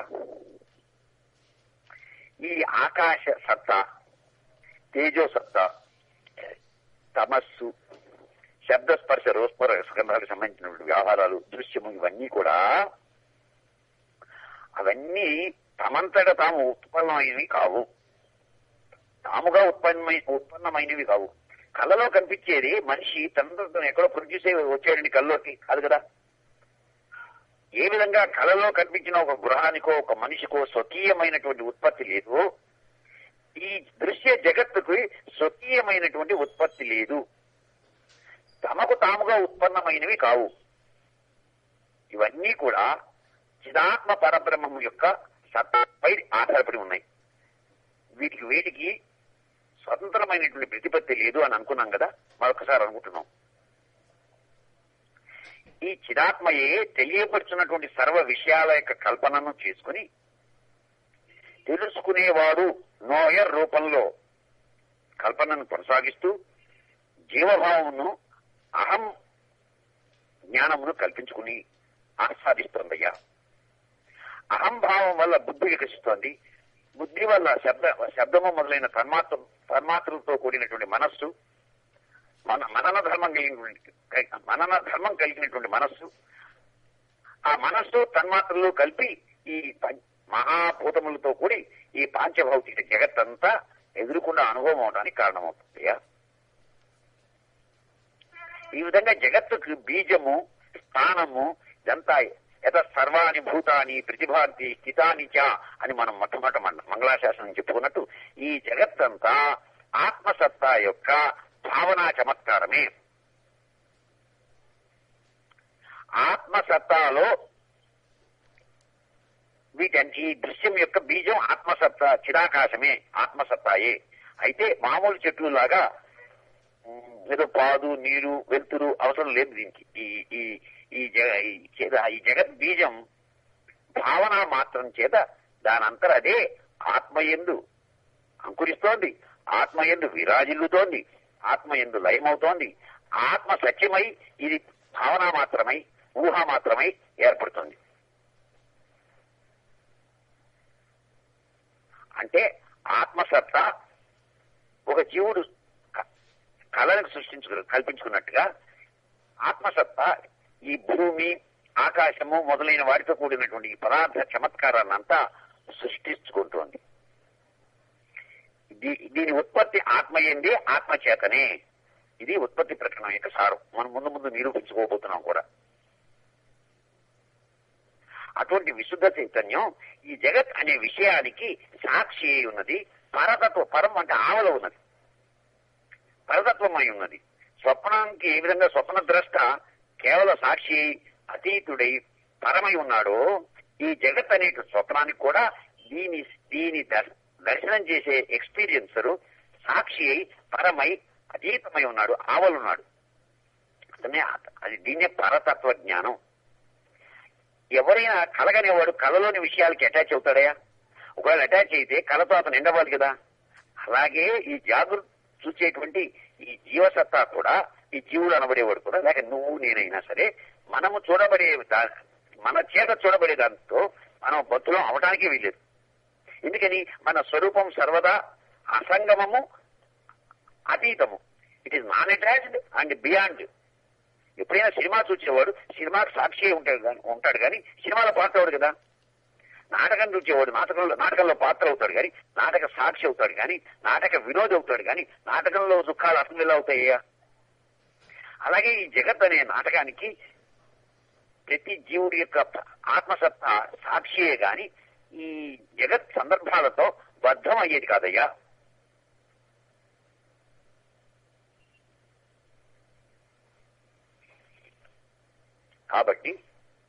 ఈ ఆకాశ సత్తా తేజో సత్తా తమస్సు శబ్దస్పర్శ రోస్పర సుగంధాలకు సంబంధించినటువంటి వ్యవహారాలు దృశ్యము ఇవన్నీ కూడా అవన్నీ తమంతట తాము ఉత్పన్నమైనవి కావు తాముగా ఉత్పన్నమై ఉత్పన్నమైనవి కావు కళ్ళలో కనిపించేది మనిషి తన తను ఎక్కడో ప్రొడ్యూస్ అయ్యి వచ్చాడండి కళ్ళలోకి కాదు కదా ఏ విధంగా కళలో కనిపించిన ఒక గృహానికో ఒక మనిషికో స్వకీయమైనటువంటి ఉత్పత్తి లేదు ఈ దృశ్య జగత్తుకి స్వకీయమైనటువంటి ఉత్పత్తి లేదు తమకు తాముగా ఉత్పన్నమైనవి కావు ఇవన్నీ కూడా చిదాత్మ పరబ్రహ్మం యొక్క సత్తాపై ఆధారపడి ఉన్నాయి వీటికి వీటికి స్వతంత్రమైనటువంటి ప్రతిపత్తి లేదు అని అనుకున్నాం కదా మరొకసారి అనుకుంటున్నాం ఈ చిదాత్మయే తెలియపరుచున్నటువంటి సర్వ విషయాల యొక్క కల్పనను చేసుకుని తెలుసుకునేవాడు నోయర్ రూపంలో కల్పనను కొనసాగిస్తూ జీవభావమును అహం జ్ఞానమును కల్పించుకుని ఆస్వాదిస్తోందయ్యా అహంభావం వల్ల బుద్ధి వికసిస్తోంది బుద్ధి వల్ల శబ్ద శబ్దము మొదలైన తన్మాత్ర తన్మాత్రలతో కూడినటువంటి మనస్సు మన మనన ధర్మం కలిగినటువంటి మనన ధర్మం కలిగినటువంటి మనస్సు ఆ మనస్సు తన్మాత్రలు కలిపి ఈ పం- మహాభూతములతో కూడి ఈ పాంచభౌతిక జగత్తంతా ఎదురుకుండా అనుభవం అవడానికి కారణమవుతుందయ్యా ఈ విధంగా జగత్తుకు బీజము స్థానము ఇదంతా యథ సర్వాణి భూతాని ప్రతిభాంతి స్థితాని చ అని మనం మొట్టమొదట మన మంగళాశాసనం చెప్పుకున్నట్టు ఈ జగత్తంతా ఆత్మసత్తా యొక్క భావనా చమత్కారమే ఆత్మసత్తాలో వీటన్ని ఈ దృశ్యం యొక్క బీజం ఆత్మసత్తా చిదాకాశమే ఆత్మసత్తాయే అయితే మామూలు చెట్లు లాగా ఉమ్, ఏదో పాదు నీరు వెలుతురు అవసరం లేదు దీనికి ఈ ఈ ఈ జగ ఈ చేద- ఈ జగత్ బీజం భావన మాత్రం చేత దానంతర అదే ఆత్మయందు అంకురిస్తోంది ఆత్మయందు విరాజిల్లుతోంది ఆత్మయందు లయమవుతోంది ఆత్మ సత్యమై ఇది భావన మాత్రమై ఊహ మాత్రమై ఏర్పడుతుంది అంటే ఆత్మసత్తా ఒక జీవుడు క- కళను సృష్టించు కల్పించుకున్నట్టుగా ఆత్మసత్తా ఈ భూమి ఆకాశము మొదలైన వాటితో కూడినటువంటి ఈ పదార్థ చమత్కారాన్నంతా సృష్టించుకుంటోంది దీ- దీని ఉత్పత్తి ఆత్మయందే ఆత్మ చేతనే ఇది ఉత్పత్తి ప్రకటన యొక్క సారం మనం ముందు ముందు నిరూపించుకోబోతున్నాం కూడా అటువంటి విశుద్ధ చైతన్యం ఈ జగత్ అనే విషయానికి సాక్షి అయి ఉన్నది పరతత్వ పరం అంటే ఆవల ఉన్నది పరతత్వమై ఉన్నది స్వప్నానికి ఏ విధంగా స్వప్న ద్రష్ట కేవల సాక్షి అయి, అతీతుడై పరమై ఉన్నాడో ఈ జగత్ అనే స్వప్నానికి కూడా దీని దీని దర్- దర్శనం చేసే ఎక్స్పీరియన్సరు సాక్షి అయి పరమై అతీతమై ఉన్నాడు ఆవలున్నాడు అతనే ఆత- అది దీన్నే పరతత్వ జ్ఞానం ఎవరైనా కలగనేవాడు కళలోని విషయాలకి అటాచ్ అవుతాడయా ఒకవేళ అటాచ్ అయితే కళతో అతను ఎండవాలి కదా అలాగే ఈ జాగృతి చూసేటువంటి ఈ జీవసత్తా కూడా ఈ జీవుడు అనబడేవాడు కూడా లేక నువ్వు నేనైనా సరే మనము చూడబడే దా- మన చేత చూడబడే దాంతో మనం బతులం అవడానికి వీలేదు ఎందుకని మన స్వరూపం సర్వదా అసంగమము అతీతము it is non attached and beyond ఎప్పుడైనా సినిమా చూసేవాడు సినిమాకు సాక్షి అయి ఉంటాడు కానీ ఉంటాడు కానీ సినిమాలో పాత్ర అవుడు కదా నాటకం చూసేవాడు నాటకంలో నాటకంలో పాత్ర అవుతాడు కానీ నాటక సాక్షి అవుతాడు కానీ నాటక వినోద్ అవుతాడు కానీ నాటకంలో దుఃఖాలు అసలు ఎలా అవుతాయ్యా అలాగే ఈ జగత్ అనే నాటకానికి ప్రతి జీవుడి యొక్క ఆత్మసత్తా సాక్షియే గాని ఈ జగత్ సందర్భాలతో బద్ధం అయ్యేది కాదయ్యా కాబట్టి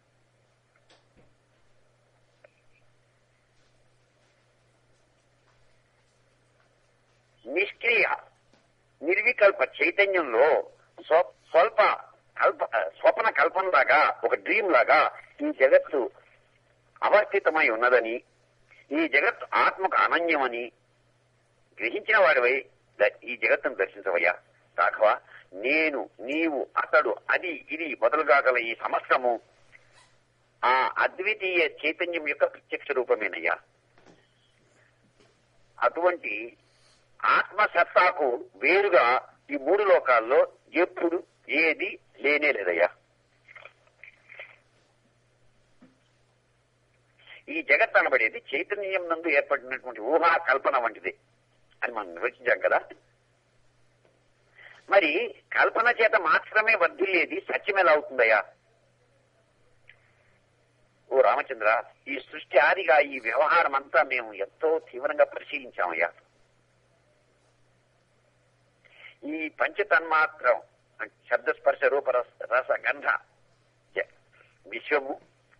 నిష్క్రియ నిర్వికల్ప చైతన్యంలో స్వ- స్వల్ప కల్ప స్వప్న కల్పనలాగా ఒక డ్రీమ్ లాగా ఈ జగత్తు అవస్థితమై ఉన్నదని ఈ జగత్ ఆత్మకు అనన్యమని గ్రహించిన వాడివై ద- ఈ జగత్తును దర్శించవయ్యా రాఘవ నేను నీవు అతడు అది ఇది మొదలుగా గల ఈ సమస్తము ఆ అద్వితీయ చైతన్యం యొక్క ప్రత్యక్ష రూపమేనయ్యా అటువంటి ఆత్మసత్తాకు వేరుగా ఈ మూడు లోకాల్లో ఎప్పుడు ఏది లేనే లేదయ్యా ఈ జగత్ అనబడేది చైతన్యం నందు ఏర్పడినటువంటి ఊహా కల్పన వంటిది అని మనం నిర్వచించాం కదా మరి కల్పన చేత మాత్రమే వర్ధిల్లేది సత్యం ఎలా అవుతుందయ్యా ఓ రామచంద్ర ఈ సృష్టి ఆదిగా ఈ వ్యవహారం అంతా మేము ఎంతో తీవ్రంగా పరిశీలించామయ్యా ఈ పంచతన్మాత్రం అంటే శబ్దస్పర్శ రూప రస- రస గంధ జ- విశ్వము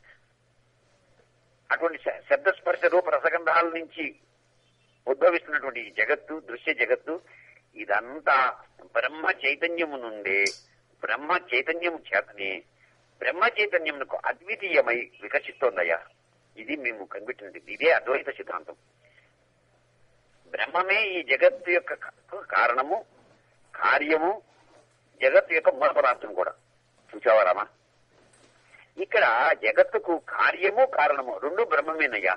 అటువంటి శ- శబ్దస్పర్శ రూప రసగంధాల నుంచి ఉద్భవిస్తున్నటువంటి ఈ జగత్తు దృశ్య జగత్తు ఇదంతా బ్రహ్మ చైతన్యము నుండే బ్రహ్మ చైతన్యము చేతనే బ్రహ్మ చైతన్యమునకు అద్వితీయమై వికసిస్తోందయ్యా ఇది మేము కనిపెట్టినది ఇదే అద్వైత సిద్ధాంతం బ్రహ్మమే ఈ జగత్తు యొక్క క- కారణము కార్యము జగత్తు యొక్క మూల పదార్థం కూడా చూసావా రామా ఇక్కడ జగత్తుకు కార్యము కారణము రెండు బ్రహ్మమేనయ్యా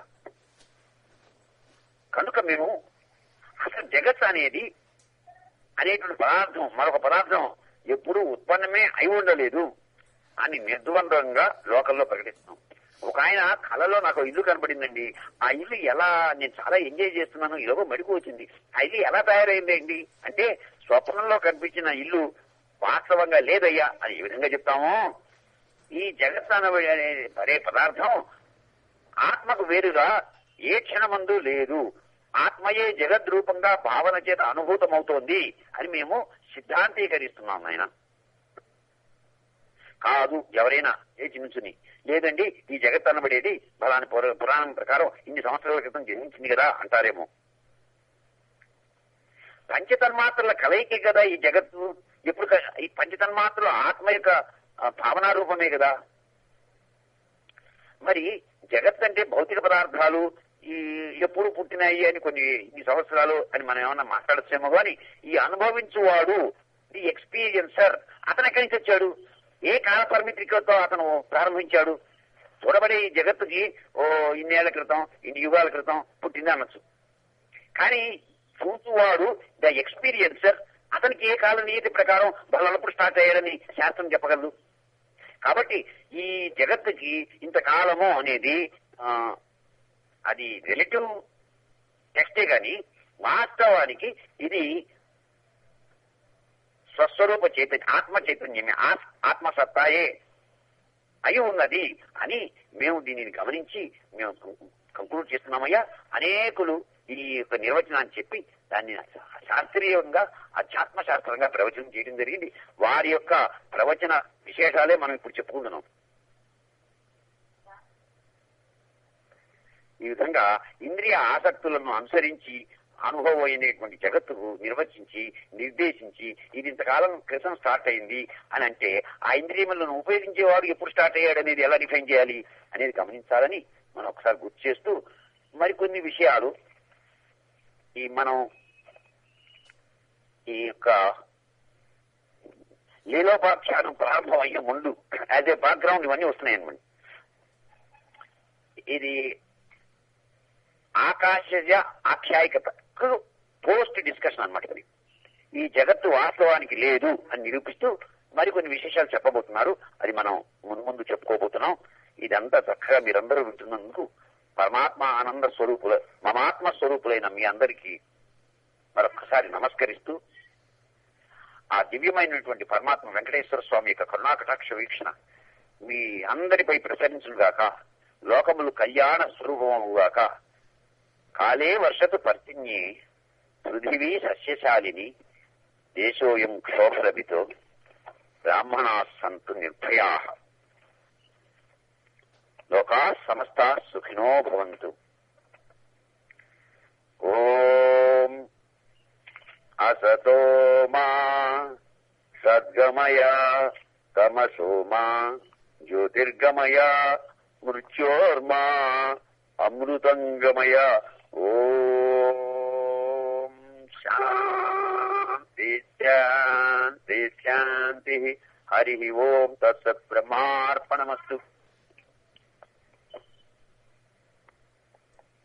కనుక మేము అసలు జగత్ అనేది అనేటువంటి పదార్థం మరొక పదార్థం ఎప్పుడూ ఉత్పన్నమే అయి ఉండలేదు అని నిర్ద్వంద్వంగా లోకల్లో ప్రకటిస్తున్నాం ఒక ఆయన కళలో నాకు ఇల్లు కనపడిందండి ఆ ఇల్లు ఎలా నేను చాలా ఎంజాయ్ చేస్తున్నాను ఇలాగో మడికి వచ్చింది ఆ ఇల్లు ఎలా తయారైందండి అంటే స్వప్నంలో కనిపించిన ఇల్లు వాస్తవంగా లేదయ్యా అని ఏ విధంగా చెప్తాము ఈ జగత్ అనబడే అనే పదార్థం ఆత్మకు వేరుగా ఏ క్షణమందు లేదు ఆత్మయే జగద్రూపంగా భావన చేత అనుభూతమవుతోంది అని మేము సిద్ధాంతీకరిస్తున్నాం ఆయన కాదు ఎవరైనా లేచి నుంచుని లేదండి ఈ జగత్ అనబడేది ఫలాని పుర- పురాణం ప్రకారం ఇన్ని సంవత్సరాల క్రితం జన్మించింది కదా అంటారేమో పంచతన్మాత్రల కలయికే కదా ఈ జగత్తు ఎప్పుడు క- ఈ పంచతన్మాత్రలు ఆత్మ యొక్క ఆ, భావనారూపమే కదా మరి జగత్ అంటే భౌతిక పదార్థాలు ఈ ఎప్పుడు పుట్టినాయి అని కొన్ని ఈ సంవత్సరాలు అని మనం ఏమన్నా మాట్లాడచ్చేమో కానీ ఈ అనుభవించువాడు ది ఎక్స్పీరియన్సర్ అతను ఎక్కడి నుంచి వచ్చాడు ఏ కాల పరిమితితో అతను ప్రారంభించాడు చూడబడే ఈ జగత్తుకి ఓ ఇన్నేళ్ల క్రితం ఇన్ని యుగాల క్రితం పుట్టింది అనొచ్చు కానీ చూచువాడు ద ఎక్స్పీరియన్సర్ అతనికి ఏ కాల నియతి ప్రకారం బలప్పుడు స్టార్ట్ అయ్యాడని శాస్త్రం చెప్పగలదు కాబట్టి ఈ జగత్తుకి ఇంతకాలము అనేది ఆ, అది రిలేటివ్ టెక్స్టే గాని వాస్తవానికి ఇది స్వస్వరూప చైతన్య ఆత్మ చైతన్యమే ఆస్- ఆత్మసత్తాయే అయి ఉన్నది అని మేము దీనిని గమనించి మేము కంక్లూడ్ చేస్తున్నామయ్యా అనేకులు ఈ యొక్క నిర్వచనాన్ని చెప్పి దాన్ని శాస్త్రీయంగా అధ్యాత్మ శాస్త్రంగా ప్రవచనం చేయడం జరిగింది వారి యొక్క ప్రవచన విశేషాలే మనం ఇప్పుడు చెప్పుకుంటున్నాం ఈ విధంగా ఇంద్రియ ఆసక్తులను అనుసరించి అనుభవమైనటువంటి జగత్తుకు నిర్వచించి నిర్దేశించి ఇది ఇంతకాలం క్రితం స్టార్ట్ అయింది అని అంటే ఆ ఇంద్రియములను ఉపయోగించేవాడు ఎప్పుడు స్టార్ట్ అయ్యాడు అనేది ఎలా డిఫైన్ చేయాలి అనేది గమనించాలని మనం ఒకసారి గుర్తు చేస్తూ మరికొన్ని విషయాలు ఈ మనం ఈ యొక్క లీలోపాఖ్యానం ప్రారంభం అయ్యే ముందు యాజ్ ఏ బ్యాక్గ్రౌండ్ ఇవన్నీ వస్తున్నాయి అనమాట ఇది ఆకాశజ ఆఖ్యాయికతకు పోస్ట్ డిస్కషన్ అనమాట ఇది ఈ జగత్తు వాస్తవానికి లేదు అని నిరూపిస్తూ మరికొన్ని విశేషాలు చెప్పబోతున్నారు అది మనం ముందు ముందు చెప్పుకోబోతున్నాం ఇదంతా చక్కగా మీరందరూ వింటున్నందుకు పరమాత్మ ఆనంద స్వరూపుల మమాత్మ స్వరూపులైన మీ అందరికీ మరొక్కసారి నమస్కరిస్తూ ఆ దివ్యమైనటువంటి పరమాత్మ వెంకటేశ్వర స్వామి యొక్క కరుణాకటాక్ష వీక్షణ మీ అందరిపై ప్రసరించుగాక లోకములు కళ్యాణ స్వరూపముగాక కాలే వర్షతు పర్తిన్యే పృథివీ సస్యశాలిని దేశోయం క్షోభరభితో బ్రాహ్మణా సంతు నిర్భయా లోకా సమస్త సుఖినో భవంతు ఓం అసతో మా సద్గమయ తమసో మా జ్యోతిర్గమయ మృత్యోర్మా అమృతంగమయ ఓం శాంతి శాంతి శాంతి హరి ఓం తత్సత్ బ్రహ్మార్పణమస్తు